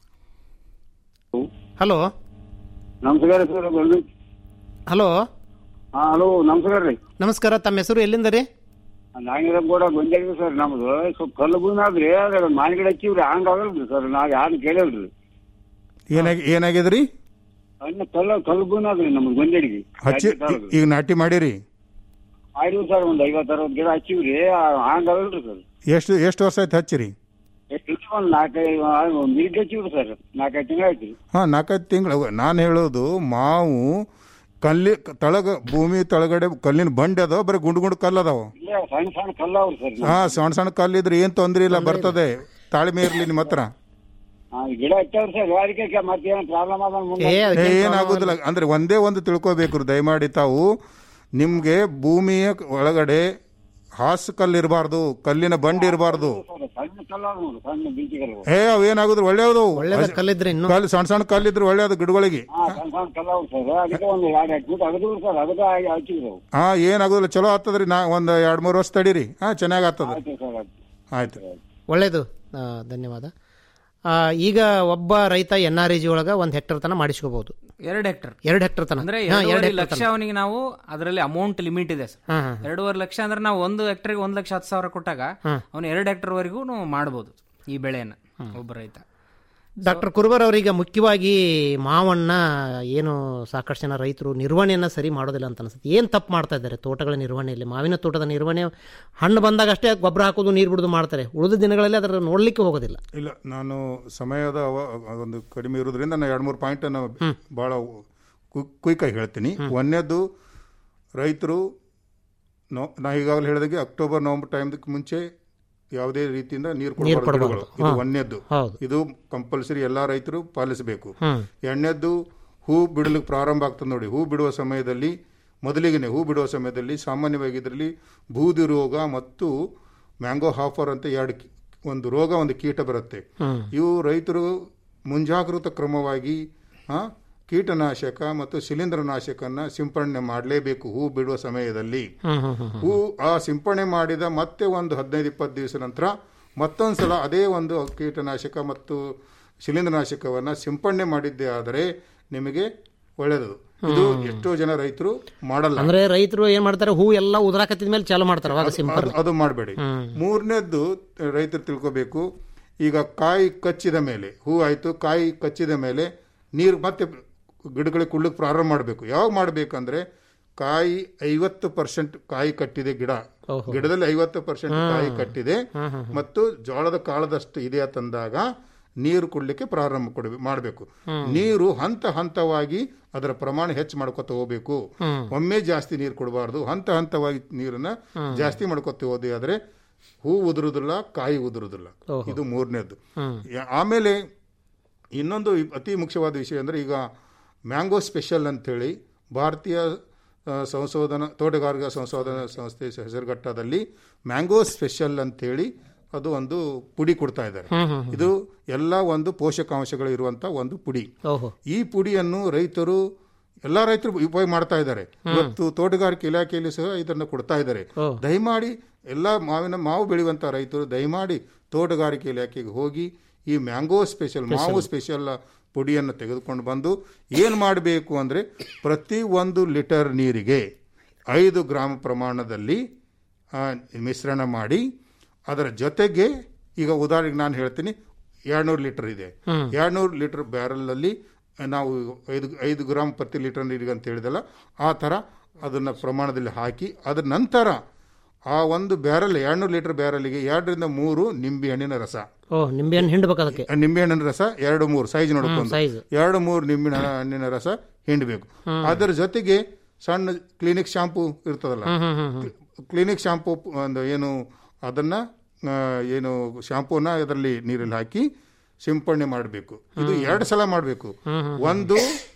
ಹಲೋ ನಮಸ್ಕಾರ ಸರ್ ಹಲೋ ಹಾ ಹಲೋ ನಮಸ್ಕಾರ ರೀ ನಮಸ್ಕಾರ ತಮ್ಮ ಹೆಸರು ಎಲ್ಲಿಂದ ರೀ ನಾನಿರಂಗೂಡ ಗೊಂಜಾಗಿ ಸರ್ ನಮ್ದು ಸ್ವಲ್ಪ ಕಲ್ಲು ಭೂಮಿ ಆದ್ರಿ ಅದ್ರ ಮಾನ್ ಗಿಡ ಹಚ್ಚಿವ್ರಿ ಹಂಗ ಆಗಲ್ರಿ ಸರ್ ನಾವ್ ಯಾರು ಕೇಳಲ್ರಿ ಏನಾಗಿ ಏನಾಗಿದ್ರಿ ಅನ್ನ ಕಲ್ಲು ಕಲ್ಲು ಭೂಮಿ ಆದ್ರಿ ನಮ್ದು ಗೊಂಜಾಡಿಗೆ ಹಚ್ಚಿ ಈಗ ನಾಟಿ ಮಾಡಿರಿ ಆಯ್ತು ಸರ್ ಒಂದ್ ಐವತ್ ಅರವತ್ ಗಿಡ ಹಚ್ಚಿವ್ರಿ ಹಂಗ ಆಗಲ್ರಿ ಸರ್ ಎಷ್ಟು ಎಷ್ಟು ವರ್ಷ ಆಯ್ತು ಹಚ್ಚಿರಿ ಎಷ್ಟು ಒಂದ್ ನಾಲ್ಕೈದು ಮಿರಿಗ್ ಹಚ್ಚಿವ್ರಿ ಸರ್ ನಾಲ್ಕೈದು ತಿಂಗಳ ಆಯ್ತು ಹಾ ನಾಲ್ಕೈದು ತಿಂಗಳು ನಾನು ಹೇಳೋದು ಮಾವು ಕಲ್ಲಿ ತಳಗ ಭೂಮಿ ತಳಗಡೆ ಕಲ್ಲಿನ ಬಂಡೆ ಅದಾವ ಬರೀ ಗುಂಡು ಗುಂಡು ಕಲ್ಲು ಅದಾವ ಇಲ್ಲ ಸಣ್ಣ ಸಣ್ಣ ಕಲ್ಲ ಅವ್ರಿ ಸರ್ ಹಾ ಸಣ್ಣ ಸಣ್ಣ ಕಲ್ಲು ಇದ್ರೆ ಏನ್ ತೊಂದ್ರೆ ಇಲ್ಲ ಬರ್ತದೆ ತಾಳ್ಮೆ ಇರ್ಲಿ ನಿಮ್ಮ ಹತ್ರ ಆ, ಗಿಡ ಹಚ್ಚವ್ರಿ ಸರ್ ಅದಕ್ಕೆ ಮತ್ತೇನು ಪ್ರಾಬ್ಲಮ್ ಅದ ಮುಂದೆ ಏ, ಏನಾಗುದಿಲ್ಲ ಅಂದ್ರೆ ಒಂದೇ ಒಂದು ತಿಳ್ಕೊಬೇಕು ದಯಮಾಡಿ ತಾವು ನಿಮ್ಗೆ ಭೂಮಿಯ ಒಳಗಡೆ ಹಾಸು ಕಲ್ಲು ಇರಬಾರ್ದು ಕಲ್ಲಿನ ಬಂಡಿ ಇರಬಾರ್ದು ಸಣ್ಣ ಕಲ್ಲ ಅದ ನೋಡ್ರಿ ಸಣ್ಣ ಬೀಚಿ ಕಲ್ಲು ಏ ಅವೇನಾಗುದ್ರು ಒಳ್ಳೇದು ಒಳ್ಳೇದ ಕಲ್ಲಿದ್ರೆ ಇನ್ನು ಕಲ್ಲು ಸಣ್ಣ ಸಣ್ಣ ಕಲ್ಲಿದ್ರು ಒಳ್ಳೇದು ಗಿಡಗಳಿಗೆ ಹಾ ಸಣ್ಣ ಸಣ್ಣ ಕಲ್ಲ ಅವ್ರಿ ಸರ್ ಅದಕ್ಕೆ ಒಂದು ಎರಡು ಹಚ್ಬಿಟ್ಟು ಅಗದು ಸರ್ ಅದಕ್ಕೆ ಹಚ್ಚಿದ್ರು ಹಾ ಏನಾಗುದಿಲ್ಲ ಚಲೋ ಆಗ್ತದ್ರಿ ನಾ ಒಂದ್ ಎರಡ್ ಮೂರು ವರ್ಷ ತಡೀರಿ ಹಾ ಚೆನ್ನಾಗ್ ಆಗ್ತದ ಆಯ್ತು ಸರ್ ಆಯ್ತು ಆಯ್ತು ಒಳ್ಳೇದು ಆ, ಧನ್ಯವಾದ ಆ, ಈಗ ಒಬ್ಬ ರೈತ ಎನ್ ಆರ್ ಇ ಜಿ ಒಳಗ ಒಂದು ಹೆಕ್ಟರ್ ತನ ಮಾಡಿಸ್ಕೋಬಹುದು ಎರಡು ಹೆಕ್ಟರ್ ಎರಡು ಹೆಕ್ಟರ್ ತನ ಅಂದ್ರೆ ಹಾ, ಎರಡು ಎರಡೂವರೆ ಹೆಕ್ಟರ್ ಲಕ್ಷ ತನ. ಅವನಿಗೆ ನಾವು ಅದರಲ್ಲಿ ಅಮೌಂಟ್ ಲಿಮಿಟ್ ಇದೆ ಸರ್ ಹಾ, ಹಾ, ಹಾ. ಎರಡೂವರೆ ಲಕ್ಷ ಅಂದ್ರೆ ನಾವು ಒಂದು ಹೆಕ್ಟರ್ಗೆ ಒಂದ್ ಲಕ್ಷ ಹತ್ತು ಸಾವಿರ ಕೊಟ್ಟಾಗ ಹಾ. ಅವನು ಎರಡು ಹೆಕ್ಟರ್ ವರೆಗೂ ಮಾಡಬಹುದು ಈ ಬೆಳೆಯನ್ನ ಒಬ್ಬ ರೈತ ಡಾಕ್ಟರ್ ಕುರುಬರ್ ಅವರೀಗ ಮುಖ್ಯವಾಗಿ ಮಾವನ್ನ ಏನು ಸಾಕಷ್ಟು ಜನ ರೈತರು ನಿರ್ವಹಣೆಯನ್ನ ಸರಿ ಮಾಡೋದಿಲ್ಲ ಅಂತ ಅನ್ಸುತ್ತೆ ಏನು ತಪ್ಪು ಮಾಡ್ತಾ ಇದ್ದಾರೆ ತೋಟಗಳ ನಿರ್ವಹಣೆಯಲ್ಲಿ ಮಾವಿನ ತೋಟದ ನಿರ್ವಹಣೆ ಹಣ್ಣು ಬಂದಾಗ ಅಷ್ಟೇ ಗೊಬ್ಬರ ಹಾಕೋದು ನೀರು ಬಿಡೋದು ಮಾಡ್ತಾರೆ ಉಳಿದ ದಿನಗಳಲ್ಲಿ ಅದರ ನೋಡ್ಲಿಕ್ಕೆ ಹೋಗೋದಿಲ್ಲ ಇಲ್ಲ ನಾನು ಸಮಯದ ಅವ- ಒಂದು ಕಡಿಮೆ ಇರೋದ್ರಿಂದ ನಾನು ಎರಡು ಮೂರು ಪಾಯಿಂಟ್ ಭಾಳ ಕ್ವಿಕ್ಕಾಗಿ ಹೇಳ್ತೀನಿ ಒಂದನೇದು ರೈತರು ನೋ ನಾ ಈಗಾಗಲೇ ಹೇಳಿದಾಗೆ ಅಕ್ಟೋಬರ್ ನವೆಂಬರ್ ಟೈಮ್ದಕ್ಕೆ ಮುಂಚೆ ಯಾವುದೇ ರೀತಿಯಿಂದ ನೀರು ನೀರು ಕೊಡಬಾರ್ದು ಕೊಡಬಾರ್ದು. ಗಿಡಗಳು. ಇದು ಹಾ. ಒಂದನೇದ್ದು ಹೌದು. ಇದು ಕಂಪಲ್ಸರಿ ಎಲ್ಲಾ ರೈತರು ಪಾಲಿಸಬೇಕು ಹ್ಮ್. ಎರಡನೇದ್ದು ಹೂ ಬಿಡಲಿಕ್ಕೆ ಪ್ರಾರಂಭ ಆಗ್ತದೆ ನೋಡಿ ಹೂ ಬಿಡುವ ಸಮಯದಲ್ಲಿ ಮೊದಲಿಗೆ ಹೂ ಬಿಡುವ ಸಮಯದಲ್ಲಿ ಸಾಮಾನ್ಯವಾಗಿ ಇದರಲ್ಲಿ ಬೂದಿ ರೋಗ ಮತ್ತು ಮ್ಯಾಂಗೋ ಹಾಫರ್ ಅಂತ ಎರಡು ಕಿ- ಒಂದು ರೋಗ ಒಂದು ಕೀಟ ಬರುತ್ತೆ ಹ್ಮ್. ಇವು ರೈತರು ಮುಂಜಾಗೃತ ಕ್ರಮವಾಗಿ ಆ, ಕೀಟನಾಶಕ ಮತ್ತು ಶಿಲೀಂಧ್ರನಾಶಕನ್ನ ಸಿಂಪಡಣೆ ಮಾಡಲೇಬೇಕು ಹೂ ಬಿಡುವ ಸಮಯದಲ್ಲಿ ಹ್ಮ್, ಹ್ಮ್, ಹ್ಮ್, ಹ್ಮ್. ಹೂ ಆ ಸಿಂಪಡಣೆ ಮಾಡಿದ ಮತ್ತೆ ಒಂದು ಹದಿನೈದು ಇಪ್ಪತ್ತು ದಿವಸ ನಂತರ ಮತ್ತೊಂದ್ಸಲ ಅದೇ ಒಂದು ಕೀಟನಾಶಕ ಮತ್ತು ಶಿಲೀಂಧ್ರನಾಶಕವನ್ನ ಸಿಂಪಡಣೆ ಮಾಡಿದ್ದೇ ಆದರೆ ನಿಮಗೆ ಒಳ್ಳೆಯದು ಇದು ಎಷ್ಟೋ ಜನ ರೈತರು ಮಾಡಲ್ಲ ಅಂದ್ರೆ ರೈತರು ಏನ್ ಮಾಡ್ತಾರೆ ಹೂ ಎಲ್ಲ ಉದುರಾಕತ್ತಿದ ಮೇಲೆ ಚಾಲು ಮಾಡ್ತಾರೆ ಅವಾಗ ಸಿಂಪಲ್ ಅದು- ಅದು ಮಾಡಬೇಡಿ ಮೂರನೇದ್ದು ರೈತರು ತಿಳ್ಕೋಬೇಕು ಈಗ ಕಾಯಿ ಕಚ್ಚಿದ ಮೇಲೆ ಹೂ ಆಯ್ತು ಕಾಯಿ ಕಚ್ಚಿದ ಮೇಲೆ ನೀರು ಮತ್ತೆ ಗಿಡಗಳಿಗೆ ಕುಡ್ಲಿಕ್ಕೆ ಪ್ರಾರಂಭ ಮಾಡಬೇಕು ಯಾವಾಗ ಮಾಡಬೇಕಂದ್ರೆ ಕಾಯಿ ಐವತ್ತು ಪರ್ಸೆಂಟ್ ಕಾಯಿ ಕಟ್ಟಿದೆ ಗಿಡ ಓಹೋ. ಗಿಡದಲ್ಲಿ ಐವತ್ತು ಪರ್ಸೆಂಟ್ ಹ್ಮ್. ಕಾಯಿ ಕಟ್ಟಿದೆ ಹ್ಮ್, ಹ್ಮ್, ಹ್ಮ್. ಮತ್ತು ಜೋಳದ ಕಾಳದಷ್ಟು ಇದೆ ತಂದಾಗ ನೀರು ಕುಡ್ಲಿಕ್ಕೆ ಪ್ರಾರಂಭ ಕೊಡಬೇಕು ಮಾಡಬೇಕು ಹ್ಮ್. ನೀರು ಹಂತ ಹಂತವಾಗಿ ಅದರ ಪ್ರಮಾಣ ಹೆಚ್ಚು ಮಾಡ್ಕೊತ ಹೋಗ್ಬೇಕು ಹ್ಮ್. ಒಮ್ಮೆ ಜಾಸ್ತಿ ನೀರು ಕೊಡಬಾರ್ದು ಹಂತ ಹಂತವಾಗಿ ನೀರನ್ನ ಹ್ಮ್. ಜಾಸ್ತಿ ಮಾಡ್ಕೊತ ಹೋದೆ ಆದ್ರೆ ಹೂ ಉದುರುದಿಲ್ಲ ಕಾಯಿ ಉದುರುದಿಲ್ಲ ಓಹೋ. ಇದು ಮೂರನೇದ್ದು ಹ್ಮ್. ಯಾ- ಆಮೇಲೆ ಇನ್ನೊಂದು ಇ- ಅತಿ ಮುಖ್ಯವಾದ ವಿಷಯ ಅಂದ್ರೆ ಈಗ ಮ್ಯಾಂಗೋ ಸ್ಪೆಷಲ್ ಅಂತೇಳಿ ಭಾರತೀಯ ಆ, ಸಂಶೋಧನಾ ತೋಟಗಾರಿಕಾ ಸಂಶೋಧನಾ ಸಂಸ್ಥೆ ಹೆಸರುಘಟ್ಟದಲ್ಲಿ ಮ್ಯಾಂಗೋ ಸ್ಪೆಷಲ್ ಅಂತೇಳಿ ಅದು ಒಂದು ಪುಡಿ ಕೊಡ್ತಾ ಇದ್ದಾರೆ ಹ್ಮ್, ಹ್ಮ್, ಹ್ಮ್. ಇದು ಎಲ್ಲ ಒಂದು ಪೋಷಕಾಂಶಗಳು ಇರುವಂತ ಒಂದು ಪುಡಿ ಓಹೋ ಈ ಪುಡಿಯನ್ನು ರೈತರು ಎಲ್ಲಾ ರೈತರು ಉಪಯೋಗ ಮಾಡ್ತಾ ಇದ್ದಾರೆ ಇವತ್ತು ತೋಟಗಾರಿಕೆ ಇಲಾಖೆಯಲ್ಲಿ ಸಹ ಇದನ್ನು ಕೊಡ್ತಾ ಇದ್ದಾರೆ ಓ. ದಯಮಾಡಿ ಎಲ್ಲಾ ಮಾವಿನ ಮಾವು ಬೆಳೆಯುವಂತ ರೈತರು ದಯಮಾಡಿ ತೋಟಗಾರಿಕೆ ಇಲಾಖೆಗೆ ಹೋಗಿ ಈ ಮ್ಯಾಂಗೋ ಸ್ಪೆಷಲ್ ಮಾವು ಸ್ಪೆಷಲ್ ಪುಡಿಯನ್ನು ತೆಗೆದುಕೊಂಡು ಬಂದು ಏನು ಮಾಡಬೇಕು ಅಂದ್ರೆ ಪ್ರತಿ ಒಂದು ಲೀಟರ್ ನೀರಿಗೆ ಐದು ಗ್ರಾಮ್ ಪ್ರಮಾಣದಲ್ಲಿ ಆ, ಮಿಶ್ರಣ ಮಾಡಿ ಅದರ ಜೊತೆಗೆ ಈಗ ಉದಾಹರಣೆಗೆ ನಾನು ಹೇಳ್ತೀನಿ ಎರಡ್ನೂರು ಲೀಟರ್ ಇದೆ ಹ್ಮ್. ಎರಡ್ನೂರು ಲೀಟರ್ ಬ್ಯಾರಲಲ್ಲಿ ನಾವು ಐದು ಐದು ಗ್ರಾಮ್ ಪ್ರತಿ ಲೀಟರ್ ನೀರಿಗೆ ಅಂತ ಹೇಳಿದಲ್ಲ ಆ ಥರ ಅದನ್ನ ಪ್ರಮಾಣದಲ್ಲಿ ಹಾಕಿ ಅದರ ನಂತರ ಆ ಒಂದು ಬ್ಯಾರಲ್ ಎರಡ್ನೂರು ಲೀಟರ್ ಬ್ಯಾರಲ್ಗೆ ಎರಡರಿಂದ ಮೂರು ನಿಂಬೆ ಹಣ್ಣಿನ ರಸ ಓ ನಿಂಬೆಹಣ್ಣು ಹಿಂಡ್ಬೇಕು ಅದಕ್ಕೆ ಆ ನಿಂಬೆ ಹಣ್ಣಿನ ರಸ ಎರಡು ಮೂರು ಸೈಜ್ ನೋಡ್ಕೊಂಡು size. ಎರಡು ಮೂರು ನಿಂಬೆ ಹಣ್ಣಿನ ರಸ ಹಿಂಡಬೇಕು ಹ್ಮ್. ಅದರ ಜೊತೆಗೆ ಸಣ್ಣ ಕ್ಲಿನಿಕ್ ಶಾಂಪೂ ಇರ್ತದಲ್ಲ ಹ್ಮ್, ಹ್ಮ್, ಹ್ಮ್, ಹ್ಮ್. ಕ್ಲಿನಿಕ್ ಶಾಂಪೂ ಒಂದು ಏನು ಅದನ್ನ ಆ, ಏನು ಶಾಂಪೂನ ಅದರಲ್ಲಿ ನೀರಲ್ಲಿ ಹಾಕಿ ಸಿಂಪಡಣೆ ಮಾಡಬೇಕು ಇದು ಎರಡು ಸಲ ಮಾಡಬೇಕು ಹ್ಮ್, ಹ್ಮ್, ಒಂದು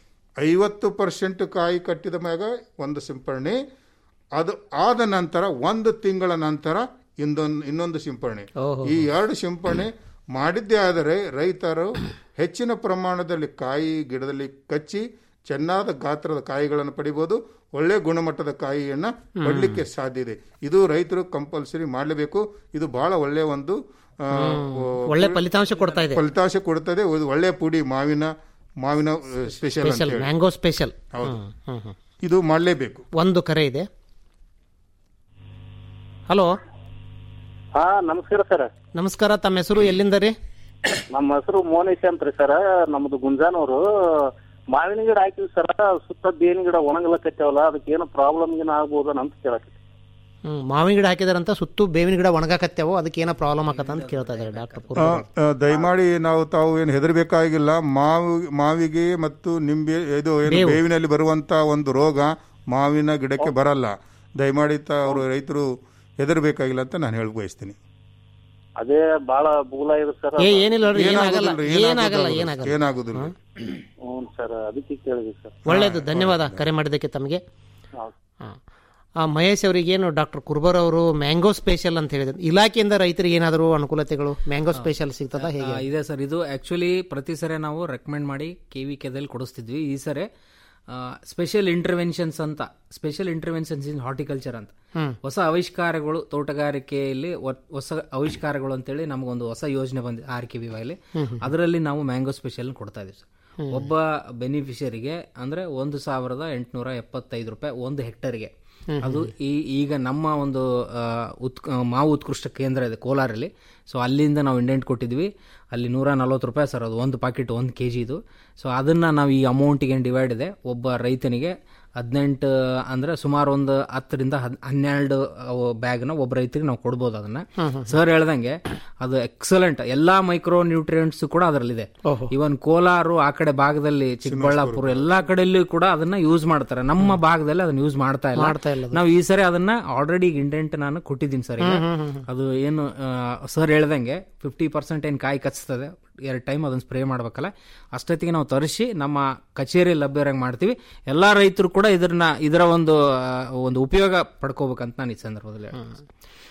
ಐವತ್ತು ಪರ್ಸೆಂಟ್ ಕಾಯಿ ಕಟ್ಟಿದ ಮ್ಯಾಗ ಒಂದು ಸಿಂಪಡಣೆ ಅದು ಆದ ನಂತರ ಒಂದು ತಿಂಗಳ ನಂತರ ಇನ್ನೊಂದು ಇನ್ನೊಂದು ಸಿಂಪಡಣೆ ಓಹೋ. ಈ ಎರಡು ಸಿಂಪಡಣೆ ಮಾಡಿದ್ದೇ ಆದರೆ ರೈತರು ಹೆಚ್ಚಿನ ಪ್ರಮಾಣದಲ್ಲಿ ಕಾಯಿ ಗಿಡದಲ್ಲಿ ಕಚ್ಚಿ ಚೆನ್ನಾದ ಗಾತ್ರದ ಕಾಯಿಗಳನ್ನು ಪಡಿಬಹುದು ಒಳ್ಳೆ ಗುಣಮಟ್ಟದ ಕಾಯಿಯನ್ನ ಪಡಲಿಕ್ಕೆ ಸಾಧ್ಯ ಇದೆ ಇದು ರೈತರು ಕಂಪಲ್ಸರಿ ಮಾಡಲೇಬೇಕು ಇದು ಬಹಳ ಒಳ್ಳೆ ಒಂದು ಆ, ಒಳ್ಳೆ ಫಲಿತಾಂಶ ಕೊಡ್ತಾ ಇದೆ ಫಲಿತಾಂಶ ಕೊಡ್ತದೆ ಇದು ಒಳ್ಳೆ ಪುಡಿ ಮಾವಿನ ಮಾವಿನ ಸ್ಪೆಷಲ್ ಸ್ಪೆಷಲ್ ಮ್ಯಾಂಗೋ ಸ್ಪೆಷಲ್ ಹೌದು ಇದು ಮಾಡಲೇಬೇಕು ಒಂದು ಕರೆ ಇದೆ ಹಲೋ ಹಾ ನಮಸ್ಕಾರ ಸರ್ ನಮಸ್ಕಾರ ತಮ್ಮ ಹೆಸರು ಎಲ್ಲಿಂದ ರೀ ನಮ್ಮ ಹೆಸರು ಮೋನೇಶ್ ಅಂತ ರೀ ಸರ್ ನಮ್ದು ಗುಂಜಾನವರು ಮಾವಿನ ಗಿಡ ಹಾಕಿವಿ ಸರ್ ಸುತ್ತ ಬೇವಿನ ಗಿಡ ಒಣಗಲಕತ್ತಾವಲ್ಲ ಅದಕ್ಕೆ ಏನೋ ಪ್ರಾಬ್ಲಮ್ ಏನ ಆಗ್ಬೋದು ಅಂತ ಕೇಳಕ್ಕೆ ಹ್ಮ್ ಮಾವಿನ ಗಿಡ ಹಾಕಿದಾರಂತ ಸುತ್ತು ಬೇವಿನ ಗಿಡ ಒಣಗಾಕತ್ಯಾವೋ ಅದಕ್ಕೆ ಏನೋ ಪ್ರಾಬ್ಲಮ್ ಆಗತ್ತ ಅಂತ ಕೇಳ್ತಾ ಇದ್ದಾರೆ ಡಾಕ್ಟರ್ ಆ, ಆ, ದಯಮಾಡಿ ನಾವು ತಾವು ಏನು ಹೆದರ್ಬೇಕಾಗಿಲ್ಲ ಮಾವು ಮಾವಿಗೆ ಮತ್ತು ನಿಂಬೆ ಇದು ಏನು ಬೇವು. ಬೇವಿನಲ್ಲಿ ಬರುವಂತ ಒಂದು ರೋಗ ಮಾವಿನ ಗಿಡಕ್ಕೆ ಬರಲ್ಲ ದಯಮಾಡಿ ಅವರು ರೈತರು ಹೆದರ್ಬೇಕಾಗಿಲ್ಲ ಅಂತ ನಾನು ಹೇಳ ಬಯಸ್ತೀನಿ ಅದೇ ಬಹಳ ಬೂಲ ಇದೆ ಸರ್ ಏ ಏನಿಲ್ಲ ನೋಡ್ರಿ ಏನಾಗಲ್ಲ ಏನಾಗುದಿಲ್ರಿ, ಏನಾಗಲ್ಲ ಏನಾಗುದಿಲ್ರಿ, ಏನಾಗಲ್ಲ ಏನಾಗುದಿಲ್ಲ ಹ್ಞೂ ಸರ್ ಅದಕ್ಕೆ ಕೇಳಿದ್ವಿ ಸರ್ ಒಳ್ಳೇದು ಧನ್ಯವಾದ ಕರೆ ಮಾಡಿದ್ದಕ್ಕೆ ತಮಗೆ ಹೌದು. ಆ, ಮಹೇಶ್ ಅವರಿಗೇನು ಡಾಕ್ಟರ್ ಕುರ್ಬರ್ ಅವರು ಮ್ಯಾಂಗೋ ಸ್ಪೆಷಲ್ ಅಂತ ಹೇಳಿದ್ರು ಇಲಾಖೆಯಿಂದ ರೈತರಿಗೆ ಏನಾದರೂ ಅನುಕೂಲತೆಗಳು ಮ್ಯಾಂಗೋ ಸ್ಪೆಷಲ್ ಸಿಗ್ತದ ಹೇಗೆ ಆ, ಇದೆ ಸರ್ ಇದು ಆಕ್ಚುಲಿ ಪ್ರತಿ ಸರಿ ನಾವು ರೆಕಮೆಂಡ್ ಮಾಡಿ ಕೆ ವಿ ಕೆದಲ್ಲಿ ಕೊಡಿಸ್ತಿದ್ವಿ ಈ ಸರಿ ಸ್ಪೆಷಲ್ ಇಂಟರ್ವೆನ್ಷನ್ಸ್ ಅಂತ ಸ್ಪೆಷಲ್ ಇಂಟರ್ವೆನ್ಷನ್ಸ್ ಇನ್ ಹಾರ್ಟಿಕಲ್ಚರ್ ಅಂತ ಹ್ಮ್. ಹೊಸ ಆವಿಷ್ಕಾರಗಳು ತೋಟಗಾರಿಕೆಯಲ್ಲಿ ಒ- ಹೊಸ ಆವಿಷ್ಕಾರಗಳು ಅಂತೇಳಿ ನಮಗೊಂದು ಹೊಸ ಯೋಜನೆ ಬಂದಿದೆ ಆರ್ ಕೆ ವಿ ವೈಲಿ ಹ್ಮ್, ಹ್ಮ್. ಅದರಲ್ಲಿ ನಾವು ಮ್ಯಾಂಗೋ ಸ್ಪೆಷಲ್ ಕೊಡ್ತಾ ಇದೀವಿ ಸರ್ ಒಬ್ಬ ಬೆನಿಫಿಷರಿಗೆ ಅಂದ್ರೆ ಒಂದು ಸಾವಿರದ ಎಂಟುನೂರ ಎಪ್ಪತ್ತೈದು ರೂಪಾಯಿ ಒಂದು ಹೆಕ್ಟರ್ಗೆ ಅದು ಈ ಈಗ ನಮ್ಮ ಒಂದು ಆ, ಉತ್ ಮಾವು ಉತ್ಕೃಷ್ಟ ಕೇಂದ್ರ ಇದೆ ಕೋಲಾರಲ್ಲಿ ಸೊ ಅಲ್ಲಿಂದ ನಾವು ಇಂಡೆಂಟ್ ಕೊಟ್ಟಿದ್ವಿ ಅಲ್ಲಿ ನೂರ ನಲ್ವತ್ತು ರೂಪಾಯಿ ಸರ್ ಅದು ಒಂದು ಪಾಕೆಟ್ ಒಂದು ಕೆ ಜಿದು ಸೊ ಅದನ್ನು ನಾವು ಈ ಅಮೌಂಟಿಗೆ ಡಿವೈಡ್ ಇದೆ ಒಬ್ಬ ರೈತನಿಗೆ ಹದಿನೆಂಟು ಅಂದರೆ ಸುಮಾರು ಒಂದು ಹತ್ತರಿಂದ ಹದ್ ಹನ್ನೆರಡು ಬ್ಯಾಗ್ನ ಒಬ್ಬ ರೈತರಿಗೆ ನಾವು ಕೊಡ್ಬೋದು ಅದನ್ನ ಸರ್ ಹೇಳ್ದಂಗೆ ಅದು ಎಕ್ಸಲೆಂಟ್ ಎಲ್ಲಾ ಮೈಕ್ರೋ ನ್ಯೂಟ್ರಿಯೆಂಟ್ಸ್ ಕೂಡ ಅದರಲ್ಲಿದೆ ಇವನ್ ಕೋಲಾರು ಆ ಕಡೆ ಭಾಗದಲ್ಲಿ ಚಿಕ್ಕಬಳ್ಳಾಪುರ ಎಲ್ಲಾ ಕಡೆಯಲ್ಲೂ ಕೂಡ ಅದನ್ನ ಯೂಸ್ ಮಾಡ್ತಾರೆ ನಮ್ಮ ಭಾಗದಲ್ಲಿ ಅದನ್ನ ಯೂಸ್ ಮಾಡ್ತಾ ಇಲ್ಲ ಮಾಡ್ತಾ ಇಲ್ಲ ಅದು. ನಾವು ಈ ಸರಿ ಅದನ್ನ ಆಲ್ರೆಡಿ ಇಂಡೆಂಟ್ ನಾನು ಕೊಟ್ಟಿದ್ದೀನಿ ಸರ್ ಈಗ ಹ್ಮ್, ಹ್ಮ್, ಹ್ಮ್. ಅದು ಏನು ಸರ್ ಹೇಳ್ದಂಗೆ ಫಿಫ್ಟಿ ಪರ್ಸೆಂಟ್ ಏನು ಕಾಯಿ ಕಚ್ತದೆ ಎರಡು ಟೈಮ್ ಅದನ್ನ ಸ್ಪ್ರೇ ಮಾಡ್ಬೇಕಲ್ಲ ಅಷ್ಟೊತ್ತಿಗೆ ನಾವು ತರಿಸಿ ನಮ್ಮ ಕಚೇರಿ ಲಭ್ಯರಂಗೆ ಮಾಡ್ತೀವಿ ಎಲ್ಲಾ ರೈತರು ಕೂಡ ಇದನ್ನ ಇದರ ಒಂದು ಆ, ಒಂದು ಉಪಯೋಗ ಪಡ್ಕೋಬೇಕಂತ ನಾನು ಈ ಸಂದರ್ಭದಲ್ಲಿ ಹೇಳ್ತೀನಿ.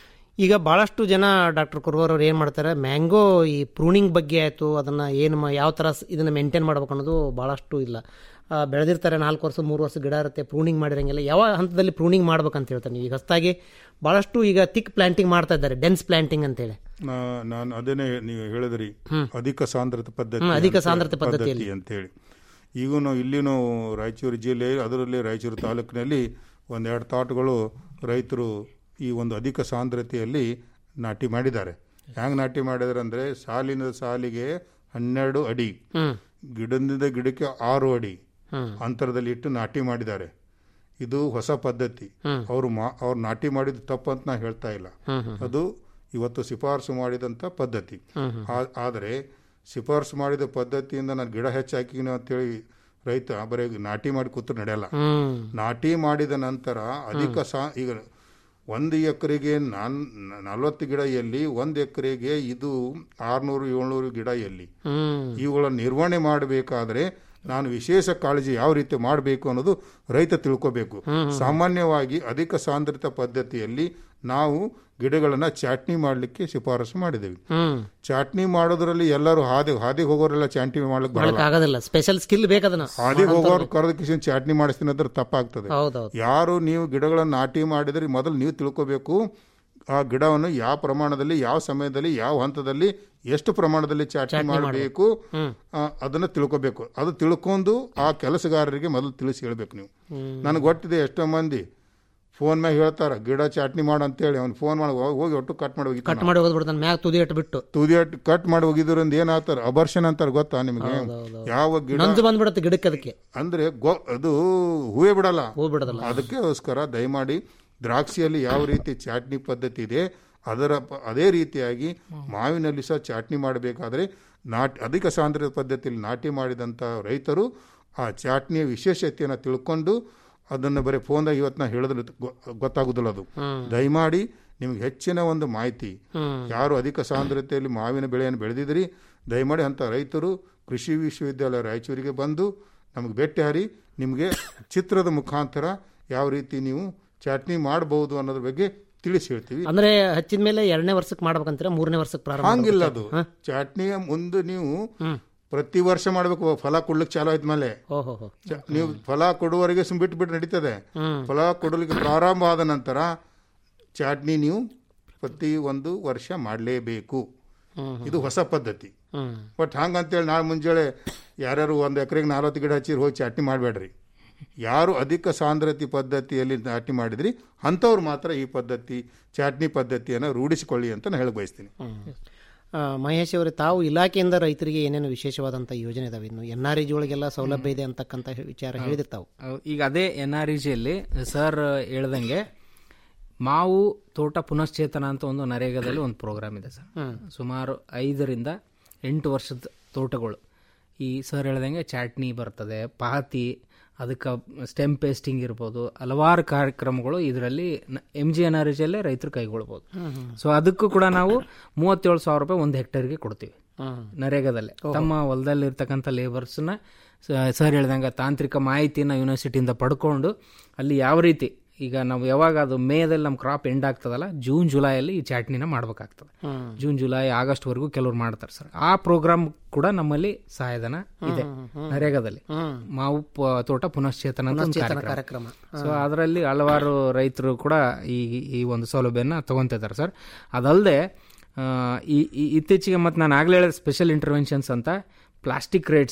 ಈಗ ಭಾಳಷ್ಟು ಜನ ಡಾಕ್ಟರ್ ಕುರ್ವರ್ ಅವ್ರು ಏನು ಮಾಡ್ತಾರೆ ಮ್ಯಾಂಗೋ ಈ ಪ್ರೂನಿಂಗ್ ಬಗ್ಗೆ ಆಯಿತು ಅದನ್ನು ಏನು ಮಾ ಯಾವ ಥರ ಸ್- ಇದನ್ನ ಮೇಂಟೈನ್ ಮಾಡ್ಬೇಕು ಅನ್ನೋದು ಭಾಳಷ್ಟು ಇಲ್ಲ ಆ, ಬೆಳೆದಿರ್ತಾರೆ ನಾಲ್ಕು ವರ್ಷ ಮೂರು ವರ್ಷ ಗಿಡ ಇರುತ್ತೆ ಪ್ರೂನಿಂಗ್ ಮಾಡಿರಂಗಿಲ್ಲ ಯಾವ ಹಂತದಲ್ಲಿ ಪ್ರೂನಿಂಗ್ ಮಾಡ್ಬೇಕಂತ ಹೇಳ್ತಾರೆ ನೀವು ಈಗ ಹೊಸದಾಗಿ ಭಾಳಷ್ಟು ಈಗ ತಿಕ್ ಪ್ಲಾಂಟಿಂಗ್ ಮಾಡ್ತಾ ಇದ್ದಾರೆ ಡೆನ್ಸ್ ಪ್ಲಾಂಟಿಂಗ್ ಅಂತೇಳಿ ನಾ- ನಾನು ಅದನ್ನೇ ನೀವು ಹೇಳಿದ್ರಿ ಅಧಿಕ ಸಾಂದ್ರತೆ ಪದ್ಧತಿ ಹ್ಮ್, ಅಧಿಕ ಅಂತ- ಸಾಂದ್ರತೆ ಪದ್ಧತಿಯಲ್ಲಿ. ಅಂತ ಹೇಳಿ ಈಗೂ ಇಲ್ಲಿನೂ ರಾಯಚೂರು ಜಿಲ್ಲೆ ಅದರಲ್ಲಿ ರಾಯಚೂರು ತಾಲೂಕಿನಲ್ಲಿ ಒಂದೆರಡು ತಾಟುಗಳು ರೈತರು ಈ ಒಂದು ಅಧಿಕ ಸಾಂದ್ರತೆಯಲ್ಲಿ ನಾಟಿ ಮಾಡಿದ್ದಾರೆ ಹ್ಯಾಂಗ್ ನಾಟಿ ಮಾಡಿದಾರೆ ಅಂದ್ರೆ ಸಾಲಿನ ಸಾಲಿಗೆ ಹನ್ನೆರಡು ಅಡಿ ಹ್ಮ್. ಗಿಡದಿಂದ ಗಿಡಕ್ಕೆ ಆರು ಅಡಿ ಹ್ಮ್. ಅಂತರದಲ್ಲಿ ಇಟ್ಟು ನಾಟಿ ಮಾಡಿದ್ದಾರೆ ಇದು ಹೊಸ ಪದ್ಧತಿ ಹ್ಮ್. ಅವರು ಮಾ ಅವ್ರು ನಾಟಿ ಮಾಡಿದ್ದು ತಪ್ಪಂತ ನಾ ಹೇಳ್ತಾ ಇಲ್ಲ ಹ್ಮ್, ಹ್ಮ್. ಅದು ಇವತ್ತು ಶಿಫಾರಸು ಮಾಡಿದಂಥ ಪದ್ಧತಿ ಹ್ಮ್, ಹ್ಮ್. ಆ- ಆದರೆ ಶಿಫಾರಸು ಮಾಡಿದ ಪದ್ಧತಿಯಿಂದ ನಾನು ಗಿಡ ಹೆಚ್ಚಾಕಿನ ಅಂತೇಳಿ ರೈತ ಬರೀ ನಾಟಿ ಮಾಡಿ ಕೂತ್ರು ನಡೆಯಲ್ಲ ಹ್ಮ್. ನಾಟಿ ಮಾಡಿದ ನಂತರ ಅಧಿಕ ಸಾ ಈಗ ಒಂದು ಎಕರೆಗೆ ನಾನ್ ನಲವತ್ತು ಗಿಡ ಎಲ್ಲಿ ಒಂದು ಎಕರೆಗೆ ಇದು ಆರ್ನೂರು ಏಳ್ನೂರು ಗಿಡ ಎಲ್ಲಿ ಹ್ಮ್. ಇವುಗಳ ನಿರ್ವಹಣೆ ಮಾಡಬೇಕಾದ್ರೆ ನಾನು ವಿಶೇಷ ಕಾಳಜಿ ಯಾವ ರೀತಿ ಮಾಡಬೇಕು ಅನ್ನೋದು ರೈತ ತಿಳ್ಕೋಬೇಕು ಸಾಮಾನ್ಯವಾಗಿ ಅಧಿಕ ಸಾಂದ್ರತ ಪದ್ಧತಿಯಲ್ಲಿ ನಾವು ಗಿಡಗಳನ್ನ ಚಾಟ್ನಿ ಮಾಡಲಿಕ್ಕೆ ಶಿಫಾರಸು ಮಾಡಿದ್ದೇವೆ ಹ್ಮ್ ಚಾಟ್ನಿ ಮಾಡೋದ್ರಲ್ಲಿ ಎಲ್ಲರೂ ಹಾದಿ ಹಾದಿಗೆ ಹೋಗೋರೆಲ್ಲ ಚಾಟ್ನಿ ಮಾಡ್ಲಿಕ್ಕೆ ಮಾಡಕ್ ಬರಲ್ಲ ಆಗೋದಿಲ್ಲ ಸ್ಪೆಷಲ್ ಸ್ಕಿಲ್ ಬೇಕದನ್ನ ಹಾದಿಗೆ ಹೋಗೋರು ಕರೆದ ಕಿಶನ್ ಚಾಟ್ನಿ ಮಾಡಿಸ್ತೀನಿ ಅಂದ್ರೆ ತಪ್ಪಾಗ್ತದೆ ಹೌದೌದು ಯಾರು ನೀವು ಗಿಡಗಳನ್ನು ನಾಟಿ ಮಾಡಿದ್ರೆ ಮೊದಲು ನೀವು ತಿಳ್ಕೋಬೇಕು ಆ ಗಿಡವನ್ನು ಯಾವ ಪ್ರಮಾಣದಲ್ಲಿ ಯಾವ ಸಮಯದಲ್ಲಿ ಯಾವ ಹಂತದಲ್ಲಿ ಎಷ್ಟು ಪ್ರಮಾಣದಲ್ಲಿ ಚಾಟ್ನಿ ಚಾಟ್ನಿ ಮಾಡಬೇಕು ಅದನ್ನ ತಿಳ್ಕೋಬೇಕು ಅದು ತಿಳ್ಕೊಂಡು ಆ ಕೆಲಸಗಾರರಿಗೆ ಮೊದಲು ತಿಳಿಸಿ ಹೇಳ್ಬೇಕು ನೀವು ನನಗೆ ಒಟ್ಟಿದೆ ಎಷ್ಟೋ ಮಂದಿ ಫೋನ್ ಮ್ಯಾಗ ಹೇಳ್ತಾರ ಗಿಡ ಚಾಟ್ನಿ ಮಾಡು ಅಂತೇಳಿ ಅವ್ನು ಫೋನ್ ಮಾಡಿ ಹೋಗ್- ಹೋಗಿ ಒಟ್ಟು ಕಟ್ ಮಾಡಿ ಹೋಗಿರ್ತಾನ. ಕಟ್ ಮಾಡಿ ಹೋಗೋದ್ಬಿಡ್ತಾನೆ ಮ್ಯಾಗ ತುದಿ ಇಟ್ಟು ಬಿಟ್ಟು ತುದಿ ಕಟ್ ಮಾಡಿ ಹೋಗಿದ್ರಿಂದ ಏನಾಗ್ತಾರ ಅಬರ್ಷನ್ ಅಂತಾರ ಗೊತ್ತಾ ನಿಮಗೆ ಯಾವ ಗಿಡ ನಂಜು ಬಂದ್ಬಿಡುತ್ತೆ ಗಿಡಕ್ಕೆ ಅದಕ್ಕೆ ಅಂದ್ರೆ ಗೊ ಅದು ಹೂವೇ ಬಿಡಲ್ಲ ಹೂ ಬಿಡೋದಲ್ಲ ಅದಕ್ಕೋಸ್ಕರ ದಯಮಾಡಿ ದ್ರಾಕ್ಷಿಯಲ್ಲಿ ಯಾವ ರೀತಿ ಚಾಟ್ನಿ ಪದ್ಧತಿ ಇದೆ ಅದರ ಪ- ಅದೇ ರೀತಿಯಾಗಿ ಮಾವಿನಲ್ಲಿ ಸಹ ಚಾಟ್ನಿ ಮಾಡಬೇಕಾದ್ರೆ ನಾಟಿ ಅಧಿಕ ಸಾಂದ್ರತ ಪದ್ಧತಿಯಲ್ಲಿ ನಾಟಿ ಮಾಡಿದಂಥ ರೈತರು ಆ ಚಾಟ್ನಿಯ ವಿಶೇಷತೆಯನ್ನು ತಿಳ್ಕೊಂಡು ಅದನ್ನು ಬರೀ ಫೋನ್ದಾಗ ಇವತ್ತು ನಾ ಹೇಳಿದ್ರೆ ಗೊ- ಗೊತ್ತಾಗುದಿಲ್ಲ ಅದು ದಯಮಾಡಿ ನಿಮ್ಗೆ ಹೆಚ್ಚಿನ ಒಂದು ಮಾಹಿತಿ ಯಾರು ಅಧಿಕ ಸಾಂದ್ರತೆಯಲ್ಲಿ ಮಾವಿನ ಬೆಳೆಯನ್ನು ಬೆಳೆದಿದ್ರಿ ದಯಮಾಡಿ ಅಂಥ ರೈತರು ಕೃಷಿ ವಿಶ್ವವಿದ್ಯಾಲಯ ರಾಯಚೂರಿಗೆ ಬಂದು ನಮಗೆ ಭೇಟಿ ಹಾರಿ ನಿಮಗೆ ಚಿತ್ರದ ಮುಖಾಂತರ ಯಾವ ರೀತಿ ನೀವು ಚಾಟ್ನಿ ಮಾಡಬಹುದು ಅನ್ನೋದ್ರ ಬಗ್ಗೆ ತಿಳಿಸಿ ಹೇಳ್ತೀವಿ ಅಂದ್ರೆ ಹಚ್ಚಿದ ಮೇಲೆ ಎರಡನೇ ವರ್ಷಕ್ಕೆ ಮಾಡ್ಬೇಕಂತೀರ ಮೂರನೇ ವರ್ಷಕ್ಕೆ ಪ್ರಾರಂಭ ಹಂಗಿಲ್ಲ ಮಾಡ್ಬೇಕಾ? ಅದು ಚಾಟ್ನಿಯ ಮುಂದೆ ನೀವು ಪ್ರತಿ ವರ್ಷ ಮಾಡಬೇಕು ಫಲ ಕೊಡ್ಲಿಕ್ಕೆ ಚಾಲು ಆದ್ಮೇಲೆ ಓಹೋ ಹೋ. ಚ- ನೀವು ಫಲ ಕೊಡುವವರೆಗೆ ಸುಮ್ ಬಿಟ್ಟು ಬಿಟ್ಟು ನಡೀತದೆ ಫಲ ಕೊಡಲಿಕ್ಕೆ ಪ್ರಾರಂಭ ಆದ ನಂತರ ಚಾಟ್ನಿ ನೀವು ಪ್ರತಿ ಒಂದು ವರ್ಷ ಮಾಡಲೇಬೇಕು ಇದು ಹೊಸ ಪದ್ಧತಿ ಹ್ಮ್. ಬಟ್ ಹಂಗಂತೇಳಿ ನಾಳೆ ಮುಂಜಾನೆ ಯಾರ್ಯಾರು ಒಂದು ಎಕರೆಗೆ ನಲ್ವತ್ತು ಗಿಡ ಹಚ್ಚಿರಿ ಹೋಗಿ ಚಾಟ್ನಿ ಮಾಡಬೇಡ್ರಿ ಯಾರು ಅಧಿಕ ಸಾಂದ್ರತೆ ಪದ್ಧತಿಯಲ್ಲಿ ನಾಟಿ ಮಾಡಿದ್ರಿ ಅಂಥವ್ರು ಮಾತ್ರ ಈ ಪದ್ಧತಿ ಚಾಟ್ನಿ ಪದ್ಧತಿಯನ್ನು ರೂಢಿಸಿಕೊಳ್ಳಿ ಅಂತ ನಾನು ಹೇಳಿ ಬಯಸ್ತೀನಿ ಆ, ಮಹೇಶ್ ಅವರೇ ತಾವು ಇಲಾಖೆಯಿಂದ ರೈತರಿಗೆ ಏನೇನು ವಿಶೇಷವಾದಂಥ ಯೋಜನೆ ಇದಾವೆ ಇನ್ನು ಎನ್ ಆರ್ ಇ ಒಳಗೆಲ್ಲ ಸೌಲಭ್ಯ ಇದೆ ಅಂತಕ್ಕಂಥ ವಿಚಾರ ಹೇಳಿದಿರ್ತಾವು ಹೌದು. ಈಗ ಅದೇ ಎನ್ ಆರ್ ಜಿಯಲ್ಲಿ ಸರ್ ಹೇಳ್ದಂಗೆ ಮಾವು ತೋಟ ಪುನಶ್ಚೇತನ ಅಂತ ಒಂದು ನರೇಗಾದಲ್ಲಿ ಒಂದು ಪ್ರೋಗ್ರಾಮ್ ಇದೆ ಸರ್ ಸುಮಾರು ಐದರಿಂದ ಎಂಟು ವರ್ಷದ ತೋಟಗಳು ಈ ಸರ್ ಹೇಳ್ದಂಗೆ ಚಾಟ್ನಿ ಬರ್ತದೆ ಪಾತಿ ಅದಕ್ಕೆ ಸ್ಟೆಮ್ ಪೇಸ್ಟಿಂಗ್ ಇರ್ಬೋದು ಹಲವಾರು ಕಾರ್ಯಕ್ರಮಗಳು ಇದರಲ್ಲಿ ಎಮ್ ಜಿ ಎನ್ ಆರ್ ಜಿಯಲ್ಲೇ ರೈತರು ಕೈಗೊಳ್ಬೋದು ಸೊ ಅದಕ್ಕೂ ಕೂಡ ನಾವು ಮೂವತ್ತೇಳು ಸಾವಿರ ರೂಪಾಯಿ ಒಂದು ಹೆಕ್ಟೇರ್ಗೆ ಕೊಡ್ತೀವಿ ನರೇಗಾದಲ್ಲಿ ತಮ್ಮ ಹೊಲದಲ್ಲಿ ಇರ್ತಕ್ಕಂಥ ಲೇಬರ್ಸ್ನ ಸರ್ ಹೇಳ್ದಂಗೆ ತಾಂತ್ರಿಕ ಮಾಹಿತಿನ ಯೂನಿವರ್ಸಿಟಿಯಿಂದ ಪಡ್ಕೊಂಡು ಅಲ್ಲಿ ಯಾವ ರೀತಿ ಈಗ ನಾವು ಯಾವಾಗ ಅದು ಮೇದಲ್ಲಿ ನಮ್ಮ ಕ್ರಾಪ್ ಎಂಡ್ ಆಗ್ತದಲ್ಲ ಜೂನ್ ಜುಲೈಯಲ್ಲಿ ಈ ಚಾಟ್ನಿನ ಮಾಡ್ಬೇಕಾಗ್ತದೆ ಜೂನ್ ಜುಲೈ ಆಗಸ್ಟ್ ವರೆಗೂ ಕೆಲವ್ರು ಮಾಡ್ತಾರೆ ಸರ್ ಆ ಪ್ರೋಗ್ರಾಮ್ ಕೂಡ ನಮ್ಮಲ್ಲಿ ಸಹಾಯಧನ ಇದೆ ನರೇಗಾದಲ್ಲಿ ಮಾವು ಪ- ತೋಟ ಪುನಶ್ಚೇತನ ಅಂತ ಒಂದು ಪುನಶ್ಚೇತನ ಕಾರ್ಯಕ್ರಮ ಕಾರ್ಯಕ್ರಮ. ಸೊ ಅದರಲ್ಲಿ ಹಲವಾರು ರೈತರು ಕೂಡ ಈ ಈ ಒಂದು ಸೌಲಭ್ಯನ ತಗೊಂತಿದ್ದಾರೆ ಸರ್ ಅದಲ್ಲದೆ ಈ ಈ- ಇತ್ತೀಚೆಗೆ ಮತ್ತು ನಾನು ಆಗಲೇ ಹೇಳಿದ ಸ್ಪೆಷಲ್ ಇಂಟರ್ವೆನ್ಷನ್ಸ್ ಅಂತ ಪ್ಲಾಸ್ಟಿಕ್ ರೇಟ್ಸ್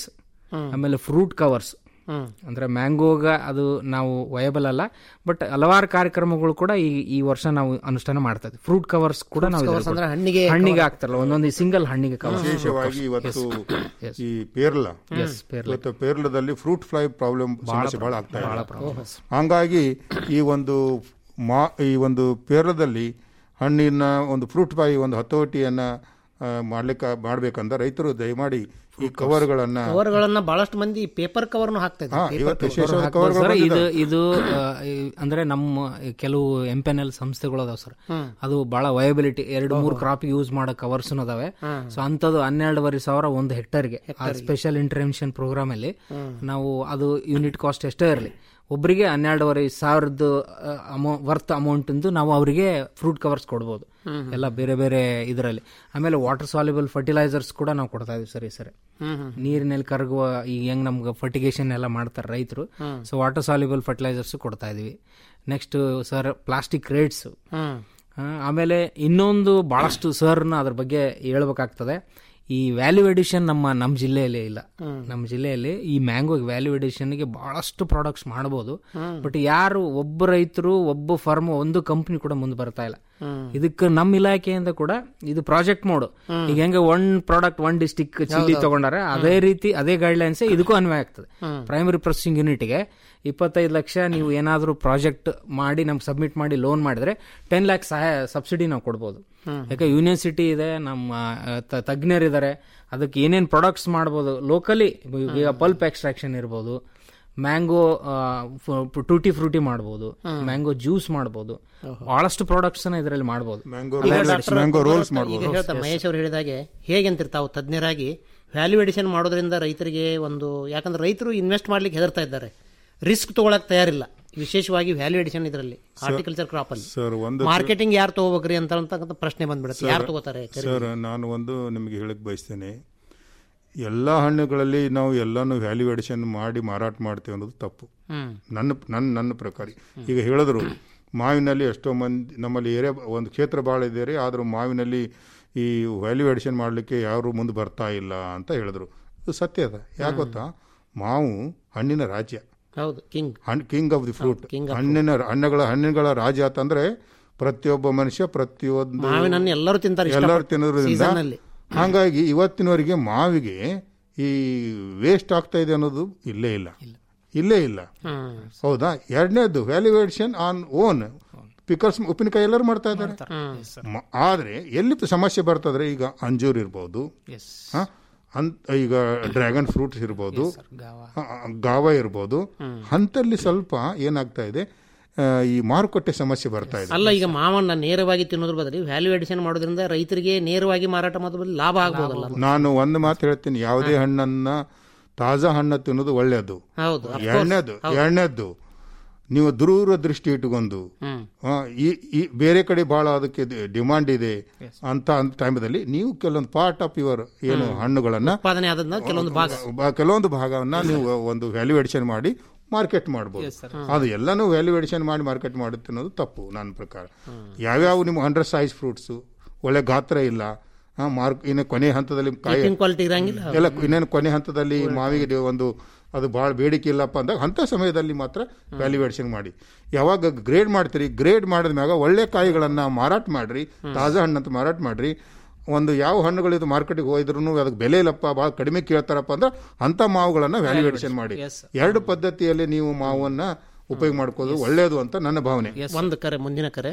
ಆಮೇಲೆ ಫ್ರೂಟ್ ಕವರ್ಸ್ ಹ್ಮ್. ಅಂದ್ರೆ ಮ್ಯಾಂಗೋಗ ಅದು ನಾವು ವಯಬಲ್ ಅಲ್ಲ ಬಟ್ ಹಲವಾರು ಕಾರ್ಯಕ್ರಮಗಳು ಕೂಡ ಈ ಈ ವರ್ಷ ನಾವು ಅನುಷ್ಠಾನ ಮಾಡ್ತಾ ಇದ್ವಿ ಫ್ರೂಟ್ ಕವರ್ಸ್ ಕೂಡ Fruits ನಾವು covers ಇದ್ರಲ್ಲಿ ಅಂದ್ರೆ ಕೊಡ್ತೀವಿ. ಹಣ್ಣಿಗೆ ಹಣ್ಣಿಗೆ cover. ಆಗ್ತಾರಲ್ಲ ಒಂದೊಂದು ಸಿಂಗಲ್ ಹಣ್ಣಿಗೆ cover. ವಿಶೇಷವಾಗಿ Yes. ಇವತ್ತು Yes. ಈ ಪೇರ್ಲ Yes, ಪೇರ್ಲ. ಇವತ್ತು ಪೇರ್ಲದಲ್ಲಿ ಫ್ರೂಟ್ ಫ್ಲೈ ಪ್ರಾಬ್ಲಮ್ ಬಹಳ ಸಮಸ್ಯೆ ಬಹಳ ಆಗ್ತಾ ಬಹಳ ಇದೆ problem. ಹಂಗಾಗಿ ಈ ಒಂದು ಮಾ ಈ ಒಂದು ಪೇರ್ಲದಲ್ಲಿ ಹಣ್ಣಿನ ಒಂದು ಫ್ರೂಟ್ ಫ್ಲೈ ಒಂದು ಹತೋಟಿಯನ್ನ ಆ, ಮಾಡ್ಲಿಕ್ಕೆ ಮಾಡ್ಬೇಕಂದ್ರೆ ರೈತರು ದಯಮಾಡಿ ಈ ಕವರ್ಗಳನ್ನ ಕವರ್ಗಳನ್ನ ಬಹಳಷ್ಟು ಮಂದಿ ಪೇಪರ್ ಕವರ್ನು ಹಾಕ್ತಾ ಹಾ, ಇದ್ದಾರೆ ಇವತ್ತು paper ವಿಶೇಷವಾದ cover. ಕವರ್ಗಳು ಸರ್ ಇದು ಬಂದಿದ್ದಾವೆ. ಇದು ಆ, ಈ- ಅಂದ್ರೆ ನಮ್ಮ ಕೆಲವು ಎಂ ಪೆನ್ ಎಲ್ ಸಂಸ್ಥೆಗಳು ಅದಾವ ಸರ್ ಹ್ಮ್. ಅದು ಬಹಳ ವಯಬಿಲಿಟಿ ಎರಡು ಮೂರು ಕ್ರಾಪ್ ಯೂಸ್ ಮಾಡೋ ಕವರ್ಸ್ ಅದಾವೆ ಹ್ಮ್. ಸೊ ಅಂತದ್ದು ಹನ್ನೆರಡುವರೆ ಸಾವಿರ ಒಂದು ಹೆಕ್ಟರ್ಗೆ ಸ್ಪೆಷಲ್ ಇಂಟರ್ವೆನ್ಷನ್ ಪ್ರೋಗ್ರಾಮ್ ಅಲ್ಲಿ ಹ್ಮ್. ನಾವು ಅದು ಯೂನಿಟ್ ಕಾಸ್ಟ್ ಎಷ್ಟೇ ಇರಲಿ ಒಬ್ಬರಿಗೆ ಹನ್ನೆರಡುವರೆ ಸಾವಿರದ ಅಮೌ ವರ್ತ್ ಅಮೌಂಟ್ ನಾವು ಅವರಿಗೆ ಫ್ರೂಟ್ ಕವರ್ಸ್ ಕೊಡ್ಬೋದು ಹ್ಮ್. ಎಲ್ಲ ಬೇರೆ ಬೇರೆ ಇದರಲ್ಲಿ ಆಮೇಲೆ ವಾಟರ್ ಸಾಲ್ಯುಬಲ್ ಫರ್ಟಿಲೈಸರ್ಸ್ ಕೂಡ ನಾವು ಕೊಡ್ತಾ ಇದೀವಿ ಸರಿ ಸರಿ ಹ್ಮ್, ಹ್ಮ್. ನೀರಿನಲ್ಲಿ ಕರಗುವ ಈಗ ಹೆಂಗ್ ನಮ್ಗೆ ಫರ್ಟಿಗೇಷನ್ ಎಲ್ಲ ಮಾಡ್ತಾರೆ ರೈತರು ಹ್ಮ್. ಸೊ ವಾಟರ್ ಸಾಲ್ಯುಬಲ್ ಫರ್ಟಿಲೈಸರ್ಸ್ ಕೊಡ್ತಾ ಇದೀವಿ ನೆಕ್ಸ್ಟ್ ಸರ್ ಪ್ಲಾಸ್ಟಿಕ್ ರೇಟ್ಸ್ ಹ್ಮ್. ಆಮೇಲೆ ಇನ್ನೊಂದು ಬಹಳಷ್ಟು ಸರ್ನ ಅದ್ರ ಬಗ್ಗೆ ಹೇಳ್ಬೇಕಾಗ್ತದೆ ಈ ವ್ಯಾಲ್ಯೂ ಎಡಿಷನ್ ನಮ್ಮ ನಮ್ಮ ಜಿಲ್ಲೆಯಲ್ಲಿ ಇಲ್ಲ ಹ್ಮ್. ನಮ್ಮ ಜಿಲ್ಲೆಯಲ್ಲಿ ಈ ಮ್ಯಾಂಗೋ ವ್ಯಾಲ್ಯೂ ಎಡಿಷನ್ಗೆ ಬಹಳಷ್ಟು ಪ್ರಾಡಕ್ಟ್ಸ್ ಮಾಡಬಹುದು ಹ್ಮ್. ಬಟ್ ಯಾರು ಒಬ್ಬ ರೈತರು ಒಬ್ಬ ಫರ್ಮ್ ಒಂದು ಕಂಪ್ನಿ ಕೂಡ ಮುಂದೆ ಬರ್ತಾ ಇಲ್ಲ ಹ್ಮ್. ಇದಕ್ಕೆ ನಮ್ಮ ಇಲಾಖೆಯಿಂದ ಕೂಡ ಇದು ಪ್ರಾಜೆಕ್ಟ್ ಮೋಡ್ ಹ್ಮ್. ಈಗ ಹೆಂಗೆ one product one district chilli ಹೌದೌದು. ತಗೊಂಡಾರೆ ಅದೇ ರೀತಿ ಅದೇ ಗೈಡ್ಲೈನ್ಸ್ ಇದಕ್ಕೂ ಅನ್ವಯ ಆಗ್ತದೆ ಹ್ಮ್. ಪ್ರೈಮರಿ ಪ್ರೊಸೆಸಿಂಗ್ ಯೂನಿಟ್ಗೆ ಇಪ್ಪತ್ತೈದು ಲಕ್ಷ ನೀವು ಏನಾದರೂ ಪ್ರಾಜೆಕ್ಟ್ ಮಾಡಿ ನಮ್ಗೆ ಸಬ್ಮಿಟ್ ಮಾಡಿ ಲೋನ್ ಮಾಡಿದ್ರೆ ಟೆನ್ ಲ್ಯಾಕ್ ಸಹಾಯ ಸಬ್ಸಿಡಿ ನಾವು ಕೊಡ್ಬೋದು ಹ್ಮ್. ಯಾಕೆ ಯೂನಿವರ್ಸಿಟಿ ಇದೆ ನಮ್ಮ ಆ, ತ- ತಜ್ಞರಿದ್ದಾರೆ ಅದಕ್ಕೆ ಏನೇನು ಪ್ರಾಡಕ್ಟ್ಸ್ ಮಾಡ್ಬೋದು ಲೋಕಲಿ ಈಗ ಪಲ್ಪ್ ಎಕ್ಸ್ಟ್ರಾಕ್ಷನ್ ಇರ್ಬೋದು ಮ್ಯಾಂಗೋ ಟೂಟಿ ಫ್ರೂಟಿ ಮಾಡ್ಬೋದು ಹ್ಮ್. ಮ್ಯಾಂಗೋ ಜ್ಯೂಸ್ ಮಾಡ್ಬೋದು ಬಹಳಷ್ಟು ಪ್ರಾಡಕ್ಟ್ಸ್ ಇದರಲ್ಲಿ ಮಾಡ್ಬೋದು Mango ಈಗ rolls, ಡಾಕ್ಟರ್ mango rolls ಈಗ ಮಾಡ್ಬೋದು. ಹೇಳ್ತಾ ಮಹೇಶ್ ಅವರು ಹೇಳಿದಾಗೆ ಹೇಗಂತೀರಿ ತಾವು ತಜ್ಞರಾಗಿ ವ್ಯಾಲ್ಯೂ ಎಡಿಷನ್ ಮಾಡೋದ್ರಿಂದ ರೈತರಿಗೆ ಒಂದು ಯಾಕಂದ್ರೆ ರೈತರು ಇನ್ವೆಸ್ಟ್ ಮಾಡ್ಲಿಕ್ಕೆ ಹೆದರ್ತಾ ಇದ್ದಾರೆ ರಿಸ್ಕ್ ತಗೊಳಕ್ ತಯಾರಿಲ್ಲ ವಿಶೇಷವಾಗಿ ವ್ಯಾಲ್ಯೂ ಎಡಿಷನ್ ಇದರಲ್ಲಿ ಹಾರ್ಟಿಕಲ್ಚರ್ ಕ್ರಾಪ್ ಅಲ್ಲಿ ಸರ್ ಒಂದು ಮಾರ್ಕೆಟಿಂಗ್ ಯಾರು ತಗೋಬೇಕ್ರಿ ಅಂತ ಅಂತಕ್ಕಂಥ ಪ್ರಶ್ನೆ ಬಂದ್ಬಿಡುತ್ತೆ ಯಾರು ತಗೋತಾರೆ ಸರ್ ನಾನು ಒಂದು ನಿಮಗೆ ಹೇಳಕ್ ಬಯಸ್ತೇನೆ ಎಲ್ಲ ಹಣ್ಣುಗಳಲ್ಲಿ ನಾವು ಎಲ್ಲಾನು ವ್ಯಾಲ್ಯೂ ಎಡಿಷನ್ ಮಾಡಿ ಮಾರಾಟ ಮಾಡ್ತೇವೆ ಅನ್ನೋದು ತಪ್ಪು ಹ್ಮ್. ನನ್ನ ನನ್ನ ನನ್ನ ಪ್ರಕಾರ ಈಗ ಹೇಳಿದ್ರು ಮಾವಿನಲ್ಲಿ ಎಷ್ಟೋ ಮಂದಿ ನಮ್ಮಲ್ಲಿ ಏರಿಯಾ ಒಂದು ಕ್ಷೇತ್ರ ಭಾಳ ಇದೆ ರೀ ಆದರೂ ಮಾವಿನಲ್ಲಿ ಈ ವ್ಯಾಲ್ಯೂ ಎಡಿಷನ್ ಮಾಡಲಿಕ್ಕೆ ಯಾರು ಮುಂದೆ ಬರ್ತಾ ಇಲ್ಲ ಅಂತ ಹೇಳಿದ್ರು ಇದು ಸತ್ಯ ಅದ ಯಾಕೆ ಗೊತ್ತಾ ಮಾವು ಹಣ್ಣಿನ ರಾಜ್ಯ ಹೌದು ಕಿಂಗ್ ಹಣ್ king of the fruit king of ಹಣ್ಣಿನ ಹಣ್ಣುಗಳ ಹಣ್ಣುಗಳ ರಾಜ್ಯ ಅಂತಂದ್ರೆ ಪ್ರತಿಯೊಬ್ಬ ಮನುಷ್ಯ ಪ್ರತಿಯೊಂದು ಮಾವಿನ ಹಣ್ಣು ಎಲ್ಲರೂ ತಿಂತಾರೆ ಇಷ್ಟಪಟ್ಟು. ಎಲ್ಲರೂ ತಿನ್ನೋದ್ರಿಂದ Season ಅಲ್ಲಿ. ಹಾಗಾಗಿ ಇವತ್ತಿನವರೆಗೆ ಮಾವಿಗೆ ಈ ವೇಸ್ಟ್ ಆಗ್ತಾ ಇದೆ ಅನ್ನೋದು ಇಲ್ಲೇ ಇಲ್ಲ ಇಲ್ಲೇ ಇಲ್ಲ ಹ್ಮ್. ಹೌದಾ ಎರಡನೇದು ವ್ಯಾಲ್ಯೂಯೇಷನ್ ಆನ್ ಓನ್ ಪಿಕಲ್ಸ್ ಉಪ್ಪಿನಕಾಯಿ ಎಲ್ಲರೂ ಮಾಡ್ತಾ ಇದ್ದಾರೆ ಮ- ಆದ್ರೆ ಎಲ್ಲಿ ಸಮಸ್ಯೆ ಬರ್ತದ್ರೆ ಈಗ ಅಂಜೂರ್ ಇರ್ಬೋದು ಹ? ಅಂತ್- ಈಗ ಡ್ರ್ಯಾಗನ್ ಫ್ರೂಟ್ಸ್ ಇರ್ಬೋದು ಆ, ಆ, ಗಾವ ಇರ್ಬೋದು ಅಂತಲ್ಲಿ ಸ್ವಲ್ಪ ಏನಾಗ್ತಾ ಇದೆ ಆ, ಈ ಮಾರುಕಟ್ಟೆ ಸಮಸ್ಯೆ ಬರ್ತಾ ಇದೆ ಅಲ್ಲ ಈಗ ಮಾವನ್ನ ನೇರವಾಗಿ ತಿನ್ನೋದ್ರ ಬದಲು ವ್ಯಾಲ್ಯೂ ಎಡಿಷನ್ ಮಾಡೋದ್ರಿಂದ ರೈತರಿಗೆ ನೇರವಾಗಿ ಮಾರಾಟ ಮಾಡೋದ್ರ ಬದಲು ಲಾಭ ಆಗ್ಬೋದಲ್ಲ ನಾನು ಒಂದು ಮಾತು ಹೇಳ್ತೀನಿ ಯಾವುದೇ ಹಣ್ಣನ್ನ ತಾಜಾ ಹಣ್ಣು ತಿನ್ನೋದು ಒಳ್ಳೆಯದು ಹೌದು, of course. ಎರಡನೇದು ಎರಡನೇದ್ದು ನೀವು ದೂರ ದೃಷ್ಟಿ ಇಟ್ಟುಕೊಂಡು ಹ್ಮ್. ಆ, ಈ ಈ ಬೇರೆ ಕಡೆ ಬಹಳ ಅದಕ್ಕೆ ಡಿಮಾಂಡ್ ಇದೆ ಅಂತ ಟೈಮದಲ್ಲಿ ನೀವು ಕೆಲವೊಂದು ಪಾರ್ಟ್ ಆಫ್ ಯುವರ್ ಏನು ಹ್ಮ್. ಹಣ್ಣುಗಳನ್ನ ಉತ್ಪಾದನೆ ಆದದ್ನ ಕೆಲವೊಂದು ಭಾಗ. ಬ- ಕೆಲವೊಂದು ಭಾಗವನ್ನ ನೀವು ಒಂದು ವ್ಯಾಲ್ಯೂ ಎಡಿಷನ್ ಮಾಡಿ ಮಾರ್ಕೆಟ್ ಮಾಡ್ಬೋದು ಅದು ಎಲ್ಲನೂ ವ್ಯಾಲ್ಯೂ ಎಡಿಷನ್ ಮಾಡಿ ಮಾರ್ಕೆಟ್ ಮಾಡುತ್ತೆ ಅನ್ನೋದು ತಪ್ಪು ನನ್ನ ಪ್ರಕಾರ ಯಾವ್ಯಾವ ನಿಮ್ಮ ಹಂಡ್ರೆಡ್ ಸೈಜ್ ಫ್ರೂಟ್ಸು ಒಳ್ಳೆ ಗಾತ್ರ ಇಲ್ಲ ಆ, ಮಾರ್ಕ್ ಇನ್ನು ಕೊನೆ ಹಂತದಲ್ಲಿ ಕಾಯಿ Eating quality ಇರಂಗಿಲ್ಲ. ಎಲ್ಲ ಇನ್ನೇನು ಕೊನೆ ಹಂತದಲ್ಲಿ ಮಾವಿಗೆ ಇದು ಒಂದು ಅದು ಭಾಳ ಬೇಡಿಕೆ ಇಲ್ಲಪ್ಪ ಅಂದಾಗ ಅಂಥ ಸಮಯದಲ್ಲಿ ಮಾತ್ರ ವ್ಯಾಲ್ಯೂಯೇಷನ್ ಮಾಡಿ ಯಾವಾಗ ಗ್ರೇಡ್ ಮಾಡ್ತೀರಿ ಗ್ರೇಡ್ ಮಾಡಿದ ಮ್ಯಾಗ ಒಳ್ಳೆ ಕಾಯಿಗಳನ್ನು ಮಾರಾಟ ಮಾಡ್ರಿ ತಾಜಾ ಹಣ್ಣು ಅಂತ ಮಾರಾಟ ಮಾಡ್ರಿ ಒಂದು ಯಾವ ಹಣ್ಣುಗಳು ಇದು ಮಾರ್ಕೆಟಿಗೆ ಹೋಯ್ದ್ರು ಅದಕ್ಕೆ ಬೆಲೆ ಇಲ್ಲಪ್ಪ ಭಾಳ ಕಡಿಮೆ ಕೇಳ್ತಾರಪ್ಪ ಅಂದ್ರೆ ಅಂಥ ಮಾವುಗಳನ್ನು ವ್ಯಾಲ್ಯೂಯೇಷನ್ ಮಾಡಿ Yes, sir. ಎರಡು ಪದ್ಧತಿಯಲ್ಲಿ ನೀವು ಮಾವನ್ನ ಉಪಯೋಗ ಮಾಡ್ಕೋದು ಒಳ್ಳೆಯದು ಅಂತ ನನ್ನ ಭಾವನೆ ಒಂದು ಕರೆ ಮುಂದಿನ ಕರೆ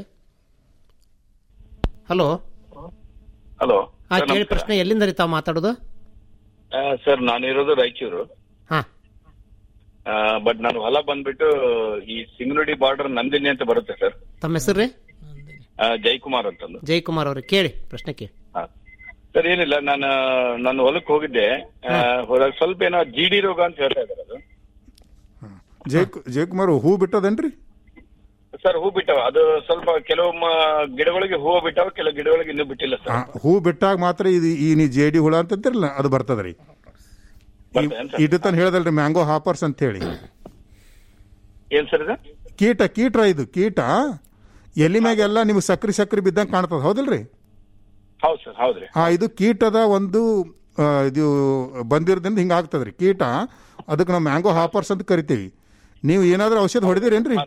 ಹಲೋ ಹಲೋ ಹಾ ಕೇಳಿ ಪ್ರಶ್ನೆ ಎಲ್ಲಿಂದ ರೀ ತಾವು ಮಾತಾಡೋದು ಸರ್ ನಾನಿರೋದು ರಾಯಚೂರು ಹಾ. ಬಟ್ ನಾನು ಹೊಲ ಬಂದ್ಬಿಟ್ಟು ಈ ಸಿಂಗನೂಡಿ ಬಾರ್ಡರ್ ನಂದಿನಿ ಅಂತ ಬರುತ್ತೆ ಸರ್ ತಮ್ಮ ಹೆಸರು ರೀ ಜಯಕುಮಾರ್ ಅಂತಂದು ಜಯಕುಮಾರ್ ಅವ್ರೆ ಕೇಳಿ ಪ್ರಶ್ನೆ ಕೇಳಿ ಸರ್ ಏನಿಲ್ಲ ನಾನು ನಾನು ಹೊಲಕ್ಕೆ ಹೋಗಿದ್ದೆ ಆ, ಹೊರಗ್ ಸ್ವಲ್ಪ ಏನೋ ಜಿ ಡಿ ರೋಗ ಅಂತ ಹೇಳ್ತಾ ಇದ್ದಾರೆ ಅದು ಜಯ ಜಯಕುಮಾರ್ ಹೂ ಬಿಟ್ಟದೇನ್ರಿ ಸರ್ ಹೂ ಬಿಟ್ಟವ ಅದು ಸ್ವಲ್ಪ ಕೆಲವು ಗಿಡಗಳಿಗೆ ಹೂವು ಬಿಟ್ಟವ ಕೆಲವು ಗಿಡಗಳಿಗೆ ಇನ್ನೂ ಬಿಟ್ಟಿಲ್ಲ ಆ, ಸರ್ ಹೂ ಬಿಟ್ಟಾಗ ಮಾತ್ರ ಇದು ಈ ನೀ ಜೇಡಿ ಹುಳ ಅಂತಂತಿರಲ್ಲ ಅದು ಬರ್ತದ್ರಿ ಇದು ತಾನು ಹೇಳ್ದಲ್ರಿ ಮ್ಯಾಂಗೋ ಹಾಪರ್ಸ್ ಅಂತ ಹೇಳಿ ಏನ್ ಸರ್ ಇದು ಕೀಟ ಕೀಟ ಇದು ಕೀಟ ಎಲಿ ಮ್ಯಾಗೆಲ್ಲ ನಿಮ್ಗೆ ಸಕ್ರಿ ಸಕ್ರಿ ಬಿದ್ದಂಗೆ ಕಾಣ್ತದ ಹೌದಿಲ್ರಿ ಹೌದು ಸರ್ ಹೌದ್ರಿ ಆ ಇದು ಕೀಟದ ಒಂದು ಆ, ಇದು ಬಂದಿರೋದ್ರಿಂದ ಹಿಂಗೆ ಆಗ್ತದೆ ರೀ ಕೀಟ ಅದಕ್ಕೆ ನಾವು ಮ್ಯಾಂಗೋ ಹಾಪರ್ಸ್ ಅಂತ ಕರಿತೀವಿ ನೀವು ಏನಾದರೂ ಔಷಧ ಹೊಡೆದಿರೇನ್ರಿ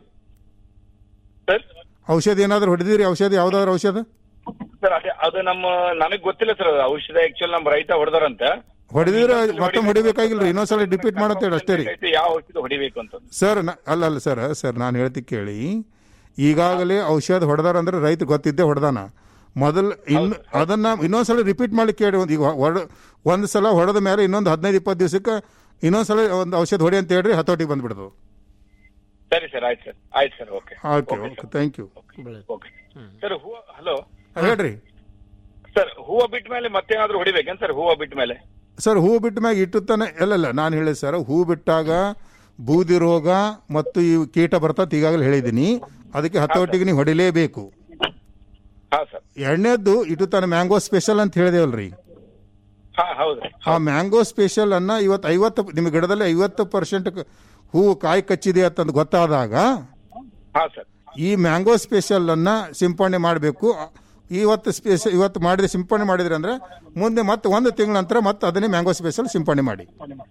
ಔಷಧ ಏನಾದರೂ ಹೊಡೆದಿರಿ ಔಷಧ ಯಾವ್ದಾದ್ರು ಔಷಧ ಸರ್ ಅದೇ ಅದು ನಮ್ಮ ನನಗ್ ಗೊತ್ತಿಲ್ಲ ಸರ್ ಅದು ಔಷಧ ಆಕ್ಚುಲಿ ನಮ್ಮ ರೈತ ಹೊಡೆದಾರಂತ ಹೊಡೆದಿದ್ರೆ ಮತ್ತೊಮ್ಮೆ ಹೊಡಿಬೇಕಾಗಿಲ್ಲ ರೀ ಇನ್ನೊಂದ್ಸಲ ಡಿಪೀಟ್ ಮಾಡತ್ತೇಳಿ ಅಷ್ಟೇ ರೀ ಯಾವ ಔಷಧ ಹೊಡಿಬೇಕು ಅಂತ ಸರ್ ನ- ಅಲ್ಲ ಅಲ್ಲ ಸರ್ ಸರ್ ನಾನು ಹೇಳ್ತಿ ಕೇಳಿ ಈಗಾಗಲೇ ಔಷಧ ಹೊಡೆದಾರ ಅಂದ್ರೆ ರೈತ ಗೊತ್ತಿದ್ದೇ ಹೊಡೆದಾನ ಮೊದಲ್ ಇನ್ನು ಅದನ್ನ ಇನ್ನೊಂದ್ಸಲ ರಿಪೀಟ್ ಮಾಡ್ಲಿಕ್ಕೆ ಕೇಳಿ ಒಂದು ಈಗ ಹೊಡ ಒಂದು ಸಲ ಹೊಡೆದ ಮೇಲೆ ಇನ್ನೊಂದು ಹದಿನೈದು ಇಪ್ಪತ್ತು ದಿವಸಕ್ಕೆ ಇನ್ನೊಂದ್ಸಲ ಒಂದು ಔಷಧ ಹೊಡಿ ಅಂತ ಹೇಳ್ರಿ ಹತೋಟಿಗೆ ಬಂದ್ಬಿಡ್ದು ಸರಿ ಸರ್ ಆಯ್ತು ಸರ್ ಆಯ್ತು sir okay okay okay thank you okay sir ಹೂವ ಹಲೋ ಹೇಳ್ರಿ ಸರ್ ಹೂವ ಬಿಟ್ಟ ಮೇಲೆ ಮತ್ತೇನಾದ್ರೂ ಹೊಡಿಬೇಕೇನ್ ಸರ್ ಹೂವ ಬಿಟ್ಟ ಮೇಲೆ ಸರ್ ಹೂ ಬಿಟ್ಟ ಮ್ಯಾಗ ಇಟ್ಟುತ್ತಾನೆ ಅಲ್ಲಲ್ಲ ನಾನು ಹೇಳಿದೆ ಸರ್ ಹೂ ಬಿಟ್ಟಾಗ ಬೂದಿ ರೋಗ ಮತ್ತು ಈ ಕೀಟ ಬರ್ತದೆ ಈಗಾಗಲೇ ಹೇಳಿದ್ದೀನಿ ಅದಕ್ಕೆ ಹತೋಟಿಗೆ ನೀವು ಹೊಡಿಲೇಬೇಕು ಹಾ ಸರ್ ಎರಡನೇದ್ದು ಇಟ್ಟುತ್ತಾನೆ ಮ್ಯಾಂಗೋ ಸ್ಪೆಷಲ್ ಅಂತ ಹೇಳಿದೇವಲ್ರಿ ಹಾ ಹೌದು ಆ ಮ್ಯಾಂಗೋ ಸ್ಪೆಷಲ್ ಅನ್ನ ಇವತ್ತು ಐವತ್ತು ನಿಮ್ಮ ಗಿಡದಲ್ಲಿ ಐವತ್ತು ಪರ್ಸೆಂಟ್ ಹೂವು ಕಾಯಿ ಕಚ್ಚಿದೆ ಅಂತಂದು ಗೊತ್ತಾದಾಗ ಹಾ ಸರ್ ಈ ಮ್ಯಾಂಗೋ ಸ್ಪೆಷಲ್ ಅನ್ನ ಸಿಂಪಡಣೆ ಮಾಡಬೇಕು ಇವತ್ತು ಸ್ಪೆಷಲ್ ಇವತ್ತು ಮಾಡಿದ್ರೆ ಸಿಂಪಡಣೆ ಮಾಡಿದ್ರೆ ಅಂದ್ರೆ ಮುಂದೆ ಮತ್ತೆ ಒಂದು ತಿಂಗಳ ನಂತರ ಮತ್ತೆ ಅದನ್ನೇ ಮ್ಯಾಂಗೋ ಸ್ಪೆಷಲ್ ಸಿಂಪಡಣೆ ಮಾಡಿ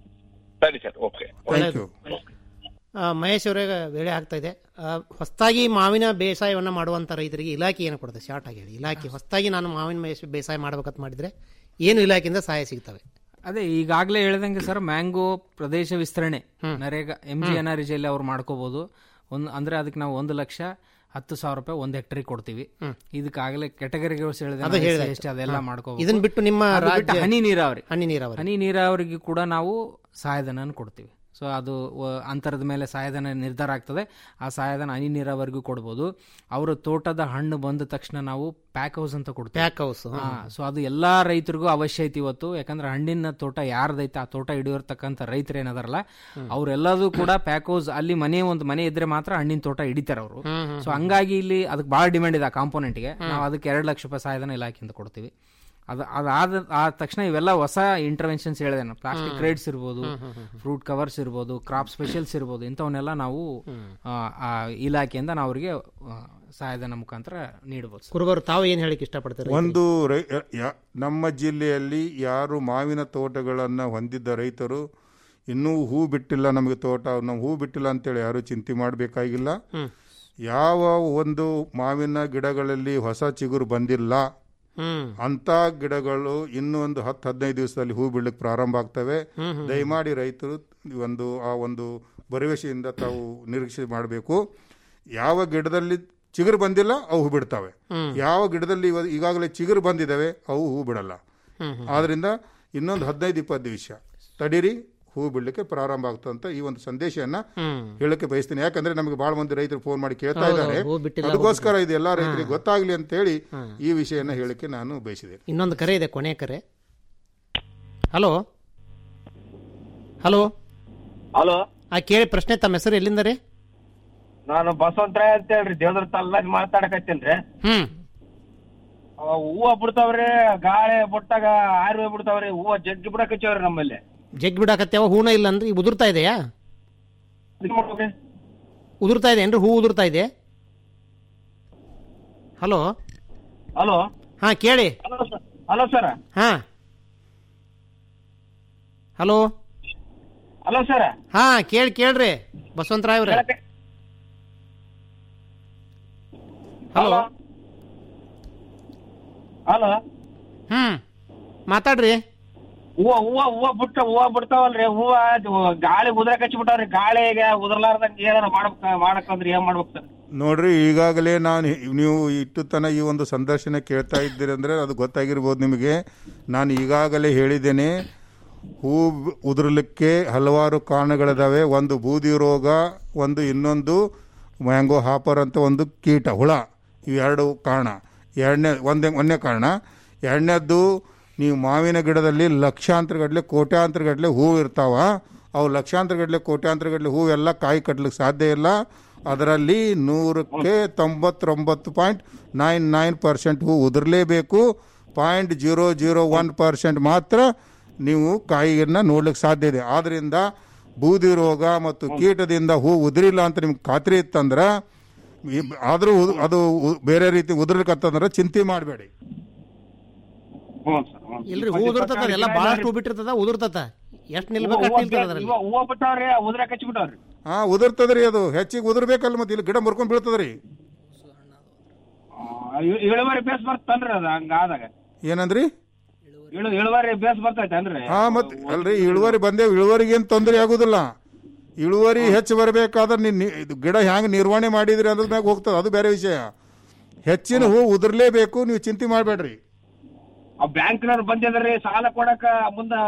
ಸರಿ ಸರ್ ಓಕೆ ಥ್ಯಾಂಕ್ ಯು ಆ, ಮಹೇಶ್ ಅವರೇ ವೇಳೆ ಆಗ್ತಾ ಇದೆ ಹೊಸದಾಗಿ ಮಾವಿನ ಬೇಸಾಯವನ್ನು ಮಾಡುವಂಥ ರೈತರಿಗೆ ಇಲಾಖೆ ಏನು ಕೊಡುತ್ತೆ ಶಾರ್ಟ್ ಆಗಿ ಹೇಳಿ ಇಲಾಖೆ ಹೊಸದಾಗಿ ನಾನು ಮಾವಿನ ಬೇಸ- ಬೇಸಾಯ ಮಾಡ್ಬೇಕಂತ ಮಾಡಿದ್ರೆ ಏನು ಇಲಾಖೆಯಿಂದ ಸಹಾಯ ಸಿಗ್ತವೆ ಅದೇ ಈಗಾಗಲೇ ಹೇಳ್ದಂಗೆ ಸರ್ ಮ್ಯಾಂಗೋ ಪ್ರದೇಶ ವಿಸ್ತರಣೆ NREGA M G N R ಜಿಯಲ್ಲಿ ಅವ್ರು ಮಾಡ್ಕೋಬಹುದು ಒಂದು ಅಂದ್ರೆ ಅದಕ್ಕೆ ನಾವು ಒಂದು ಲಕ್ಷ ಹತ್ತು ಸಾವಿರ ರೂಪಾಯಿ ಒಂದು ಹೆಕ್ಟರಿ ಕೊಡ್ತೀವಿ ಇದಕ್ಕಾಗಲೇ ಕೆಟಗರಿಗಳು ಅದು ಹೇಳಿದೆ. ಎಷ್ಟು ಅದೆಲ್ಲ ಹಾ. ಮಾಡ್ಕೋಬಹುದು ಇದನ್ನ ಬಿಟ್ಟು ನಿಮ್ಮ ಅದು ಬಿಟ್ಟು ರಾಜ್ಯ- ಹನಿ ನೀರಾವರಿ ಹನಿ ನೀರಾವರಿ. ಹನಿ ನೀರಾವರಿಗೆ ಕೂಡ ನಾವು ಸಹಾಯಧನ ಕೊಡ್ತೀವಿ ಸೊ ಅದು ವ- ಅಂತರದ ಮೇಲೆ ಸಹಾಯಧನ ನಿರ್ಧಾರ ಆಗ್ತದೆ ಆ ಸಹಾಯಧನ ಹನಿ ನೀರಾವರಿಗೂ ಕೊಡ್ಬೋದು ಅವರ ತೋಟದ ಹಣ್ಣು ಬಂದ ತಕ್ಷಣ ನಾವು ಪ್ಯಾಕ್ ಹೌಸ್ ಅಂತ ಕೊಡ್ತೀವಿ ಪ್ಯಾಕ್ ಹೌಸ್ ಸೊ ಅದು ಎಲ್ಲಾ ರೈತರಿಗೂ ಅವಶ್ಯ ಐತಿ ಇವತ್ತು ಯಾಕಂದ್ರೆ ಹಣ್ಣಿನ ತೋಟ ಯಾರ್ದೈತೆ ಆ ತೋಟ ಹಿಡಿಯೋರ್ತಕ್ಕಂಥ ರೈತರು ಏನದಾರಲ್ಲ ಅವ್ರೆಲ್ಲದೂ ಕೂಡ ಪ್ಯಾಕ್ ಹೌಸ್ ಅಲ್ಲಿ ಮನೆ ಒಂದು ಮನೆ ಇದ್ರೆ ಮಾತ್ರ ಹಣ್ಣಿನ ತೋಟ ಹಿಡಿತಾರೆ ಅವರು ಸೊ ಹಂಗಾಗಿ ಇಲ್ಲಿ ಅದಕ್ಕೆ ಬಹಳ ಡಿಮ್ಯಾಂಡ್ ಇದೆ ಆ ಕಾಂಪೋನೆಂಟ್ಗೆ ನಾವು ಅದಕ್ಕೆ ಎರಡು ಲಕ್ಷ ರೂಪಾಯಿ ಸಹಾಯಧನ ಇಲಾಖೆಯಿಂದ ಕೊಡ್ತೀವಿ ಅದು ಅದಾದ ಆ ತಕ್ಷಣ ಇವೆಲ್ಲ ಹೊಸ ಇಂಟರ್ವೆನ್ಷನ್ಸ್ ಹೇಳಿದೆ ನಾನು ಪ್ಲಾಸ್ಟಿಕ್ ಹ್ಮ್. ಕ್ರೇಡ್ಸ್ ಇರ್ಬೋದು ಹ್ಮ್, ಹ್ಮ್, ಹ್ಮ್. ಫ್ರೂಟ್ ಕವರ್ಸ್ ಇರ್ಬೋದು ಕ್ರಾಪ್ ಸ್ಪೆಷಲ್ಸ್ ಇರ್ಬೋದು ಇಂಥವನ್ನೆಲ್ಲ ನಾವು ಆ, ಆ ಇಲಾಖೆಯಿಂದ ನಾವು ಅವರಿಗೆ ಸಹಾಯಧನ ಮುಖಾಂತರ ನೀಡಬಹುದು ಸರ್. ಕುರುಬರು ತಾವು ಏನು ಹೇಳಿಕ್ಕೆ ಇಷ್ಟಪಡ್ತಾರೆ ಒಂದು ರೈ ಯ- ನಮ್ಮ ಜಿಲ್ಲೆಯಲ್ಲಿ ಯಾರು ಮಾವಿನ ತೋಟಗಳನ್ನು ಹೊಂದಿದ್ದ ರೈತರು ಇನ್ನೂ ಹೂ ಬಿಟ್ಟಿಲ್ಲ ನಮಗೆ ತೋಟ ನಾವು ಹೂ ಬಿಟ್ಟಿಲ್ಲ ಅಂತೇಳಿ ಯಾರು ಚಿಂತೆ ಮಾಡಬೇಕಾಗಿಲ್ಲ ಹ್ಮ್. ಯಾವ ಒಂದು ಮಾವಿನ ಗಿಡಗಳಲ್ಲಿ ಹೊಸ ಚಿಗುರು ಬಂದಿಲ್ಲ ಹ್ಮ್. ಅಂತ ಗಿಡಗಳು ಇನ್ನೂ ಒಂದು ಹತ್ತು ಹದಿನೈದು ದಿವಸದಲ್ಲಿ ಹೂ ಬಿಡ್ಲಿಕ್ಕೆ ಪ್ರಾರಂಭ ಆಗ್ತವೆ ಹ್ಮ್, ಹ್ಮ್. ದಯಮಾಡಿ ರೈತರು ಒಂದು ಆ ಒಂದು ಭರವಸೆಯಿಂದ ತಾವು ನಿರೀಕ್ಷೆ ಮಾಡಬೇಕು ಯಾವ ಗಿಡದಲ್ಲಿ ಚಿಗುರು ಬಂದಿಲ್ಲ ಅವು ಹೂ ಬಿಡ್ತವೆ ಹ್ಮ್. ಯಾವ ಗಿಡದಲ್ಲಿ ಇವ- ಈಗಾಗಲೇ ಚಿಗುರು ಬಂದಿದ್ದಾವೆ ಅವು ಹೂ ಬಿಡಲ್ಲ ಹ್ಮ್, ಹ್ಮ್. ಆದ್ರಿಂದ ಇನ್ನೊಂದು ಹದಿನೈದು ಇಪ್ಪತ್ತು ದಿವಸ ತಡೀರಿ ಹೂ ಬಿಡ್ಲಿಕ್ಕೆ ಪ್ರಾರಂಭ ಆಗ್ತಂತ ಈ ಒಂದು ಸಂದೇಶವನ್ನ ಹ್ಮ್. ಹೇಳಕ್ಕೆ ಬಯಸ್ತೀನಿ ಯಾಕಂದ್ರೆ ನಮಗೆ ಬಹಳ ಮಂದಿ ರೈತರು ಫೋನ್ ಮಾಡಿ ಕೇಳ್ತಾ ಹೌದು, ಇದ್ದಾರೆ ಹೂ ಬಿಟ್ಟಿಲ್ಲ, ಹೂ ಅದಕ್ಕೋಸ್ಕರ ಬಿಟ್ಟಿಲ್ಲ. ಇದು ಎಲ್ಲಾ ರೈತರಿಗೆ ಹಾ. ಗೊತ್ತಾಗ್ಲಿ ಅಂತ ಹೇಳಿ ಹಾ. ಈ ವಿಷಯನ ಹೇಳಕ್ಕೆ ನಾನು ಬಯಸಿದೆ ಇನ್ನೊಂದು ಕರೆ ಇದೆ ಕೊನೆ ಕರೆ ಹಲೋ ಹಲೋ ಹಲೋ ಆ ಕೇಳಿ ಪ್ರಶ್ನೆ ತಮ್ಮ ಹೆಸರು ಎಲ್ಲಿಂದ ರೀ ನಾನು ಬಸವಂತರಾಯ್ ಅಂತ ಹೇಳ್ರಿ ದೇವದ್ರ ತಾಲ್ದಾಗ ಮಾತಾಡಕತ್ತೇನ್ರಿ ಹ್ಮ್ ಅವ ಹೂವ ಬಿಡ್ತಾವ್ರಿ ಗಾಳಿ ಬಿಟ್ಟಾಗ ಆರ್ವೆ ಬಿಡ್ತಾವ್ರಿ ಹೂವ ಜಗ್ಗಿ ಬಿಡಕಚ್ಚವ್ರಿ ನಮ್ಮಲ್ಲಿ ಜಗ್ ಬಿಡಾಕತ್ಯಾವ ಹೂನ ಇಲ್ಲ ಅಂದ್ರೆ ಈಗ ಉದುರ್ತಾ ಇದೆಯಾ ಉದುರ್ತಾ ಇದೆ ಏನ್ರಿ ಹೂ ಉದುರ್ತಾ ಇದೆ ಹಲೋ ಹಲೋ ಹಾ ಕೇಳಿ ಹಲೋ ಸರ್ ಹಾ ಹಲೋ ಹಲೋ ಸರ್ ಹಾ ಕೇಳಿ ಕೇಳ್ರಿ ಬಸವಂತರಾಯ್ ಅವ್ರೆ ಹಲೋ ಹಲೋ ಹ್ಮ್ ಮಾತಾಡ್ರಿ ಹೂವ ಹೂವ ಹೂವ ಬಿಟ್ಟ ಹೂವ ಬಿಡ್ತಾವಲ್ರಿ ಹೂವ ಅದು ಗಾಳಿ ಉದ್ರ ಕಚ್ಚಿ ಬಿಟ್ಟಾವ್ರಿ ಗಾಳಿಗೆ ಉದರ್ಲಾರ್ದಂಗ ಏನಾರ ಮಾಡ್ಬೇಕ ಮಾಡಕ್ಕಂದ್ರೆ ಏನ್ ಮಾಡ್ಬೇಕು ಸರ್ ನೋಡ್ರಿ ಈಗಾಗಲೇ ನಾನು ನೀವು ಇಟ್ಟು ತನ ಈ ಒಂದು ಸಂದರ್ಶನ ಕೇಳ್ತಾ ಇದ್ದೀರಿ ಅಂದ್ರೆ ಅದು ಗೊತ್ತಾಗಿರ್ಬೋದು ನಿಮಗೆ ನಾನು ಈಗಾಗಲೇ ಹೇಳಿದ್ದೇನೆ ಹೂ ಉದುರಲಿಕ್ಕೆ ಹಲವಾರು ಕಾರಣಗಳಿದಾವೆ ಒಂದು ಬೂದಿ ರೋಗ ಒಂದು ಇನ್ನೊಂದು ಮ್ಯಾಂಗೋ ಹಾಪರ್ ಅಂತ ಒಂದು ಕೀಟ ಹುಳ ಇವೆರಡು ಕಾರಣ ಎರಡನೇ ಒಂದೇ ಒಂದನೇ ಕಾರಣ ಎರಡನೇದ್ದು ನೀವು ಮಾವಿನ ಗಿಡದಲ್ಲಿ ಲಕ್ಷಾಂತರ ಗಟ್ಟಲೆ ಕೋಟ್ಯಾಂತರ ಗಟ್ಟಲೆ ಹೂವು ಇರ್ತಾವ ಅವು ಲಕ್ಷಾಂತರ ಗಟ್ಟಲೆ ಕೋಟ್ಯಾಂತರ ಗಟ್ಟಲೆ ಹೂವೆಲ್ಲ ಕಾಯಿ ಕಟ್ಲಿಕ್ಕೆ ಸಾಧ್ಯ ಇಲ್ಲ ಅದರಲ್ಲಿ ನೂರಕ್ಕೆ ತೊಂಬತ್ತೊಂಬತ್ತು ಪಾಯಿಂಟ್ ನೈನ್ ನೈನ್ ಪರ್ಸೆಂಟ್ ಹೂ ಉದುರಲೇಬೇಕು point zero zero one percent ಮಾತ್ರ ನೀವು ಕಾಯಿಯನ್ನು ನೋಡ್ಲಿಕ್ಕೆ ಸಾಧ್ಯ ಇದೆ ಆದ್ದರಿಂದ ಬೂದಿ ರೋಗ ಮತ್ತು ಕೀಟದಿಂದ ಹೂ ಉದುರಿಲ್ಲ ಅಂತ ನಿಮ್ಗೆ ಖಾತ್ರಿ ಇತ್ತಂದ್ರೆ ಈ- ಆದ್ರೂ ಉದ್- ಅದು ಉ- ಬೇರೆ ರೀತಿ ಉದುರ್ಲಿಕ್ಕತ್ತಂದ್ರೆ ಚಿಂತೆ ಮಾಡಬೇಡಿ ಹ್ಞೂ ಸರ್ ಹ್ಞೂ ಇಲ್ರಿ ಹೂ ಉದುರ್ತದ ಎಲ್ಲ ಭಾಳಷ್ಟು ಹೂ ಬಿಟ್ಟಿರ್ತದ ಉದುರ್ತತ ಎಷ್ಟು ನಿಲ್ಬೇಕು ಅಷ್ಟು ನಿಲ್ತದ ಅದ್ರಲ್ಲಿ ಹೂವ ಬಿಟ್ಟಾವ್ರಿ ಉದ್ರ ಕಚ್ಚಿ ಬಿಟ್ಟಾವ್ರಿ ಹಾ ಉದುರ್ತದ್ರಿ ಅದು ಹೆಚ್ಚಿಗೆ ಉದುರ್ಬೇಕಲ್ಲ ಮತ್ತೆ ಇಲ್ಲಿ ಗಿಡ ಮುರ್ಕೊಂಡ್ ಬೀಳ್ತದ್ರಿ ಇ- ಇಳುವರಿ ಬೇಸ್ ಬರ್ತನ್ರಿ ಅದು ಹಂಗಾದಾಗ ಏನಂದ್ರಿ ಇಳು ಇಳುವರಿ ಬೇಸ್ ಬರ್ತೈತೇನ್ರಿ ಹಾ ಮತ್ ಅಲ್ರಿ ಇಳುವರಿ ಬಂದೇವ್ ಇಳುವರಿಗೆ ಏನ್ ತೊಂದರೆ ಆಗುದಿಲ್ಲ ಇಳುವರಿ ಹೆಚ್ಚು ಬರಬೇಕಾದ್ರೆ ನೀನ್ ನಿ- ಇದು ಗಿಡ ಹ್ಯಾಂಗ ನಿರ್ವಹಣೆ ಮಾಡಿದ್ರಿ ಅನ್ನೋದ್ ಮ್ಯಾಗ ಹೋಗ್ತದ ಅದು ಬೇರೆ ವಿಷಯ ಹೆಚ್ಚಿನ ಹೂ ಉದುರ್ಲೇಬೇಕು ನೀವು ಚಿಂತೆ ಮಾಡಬೇಡ್ರಿ ಆ ಬ್ಯಾಂಕ್ನವ್ರು ಬಂದಿದ್ರಿ ಸಾಲ ಕೊಡಕ ಮುಂದ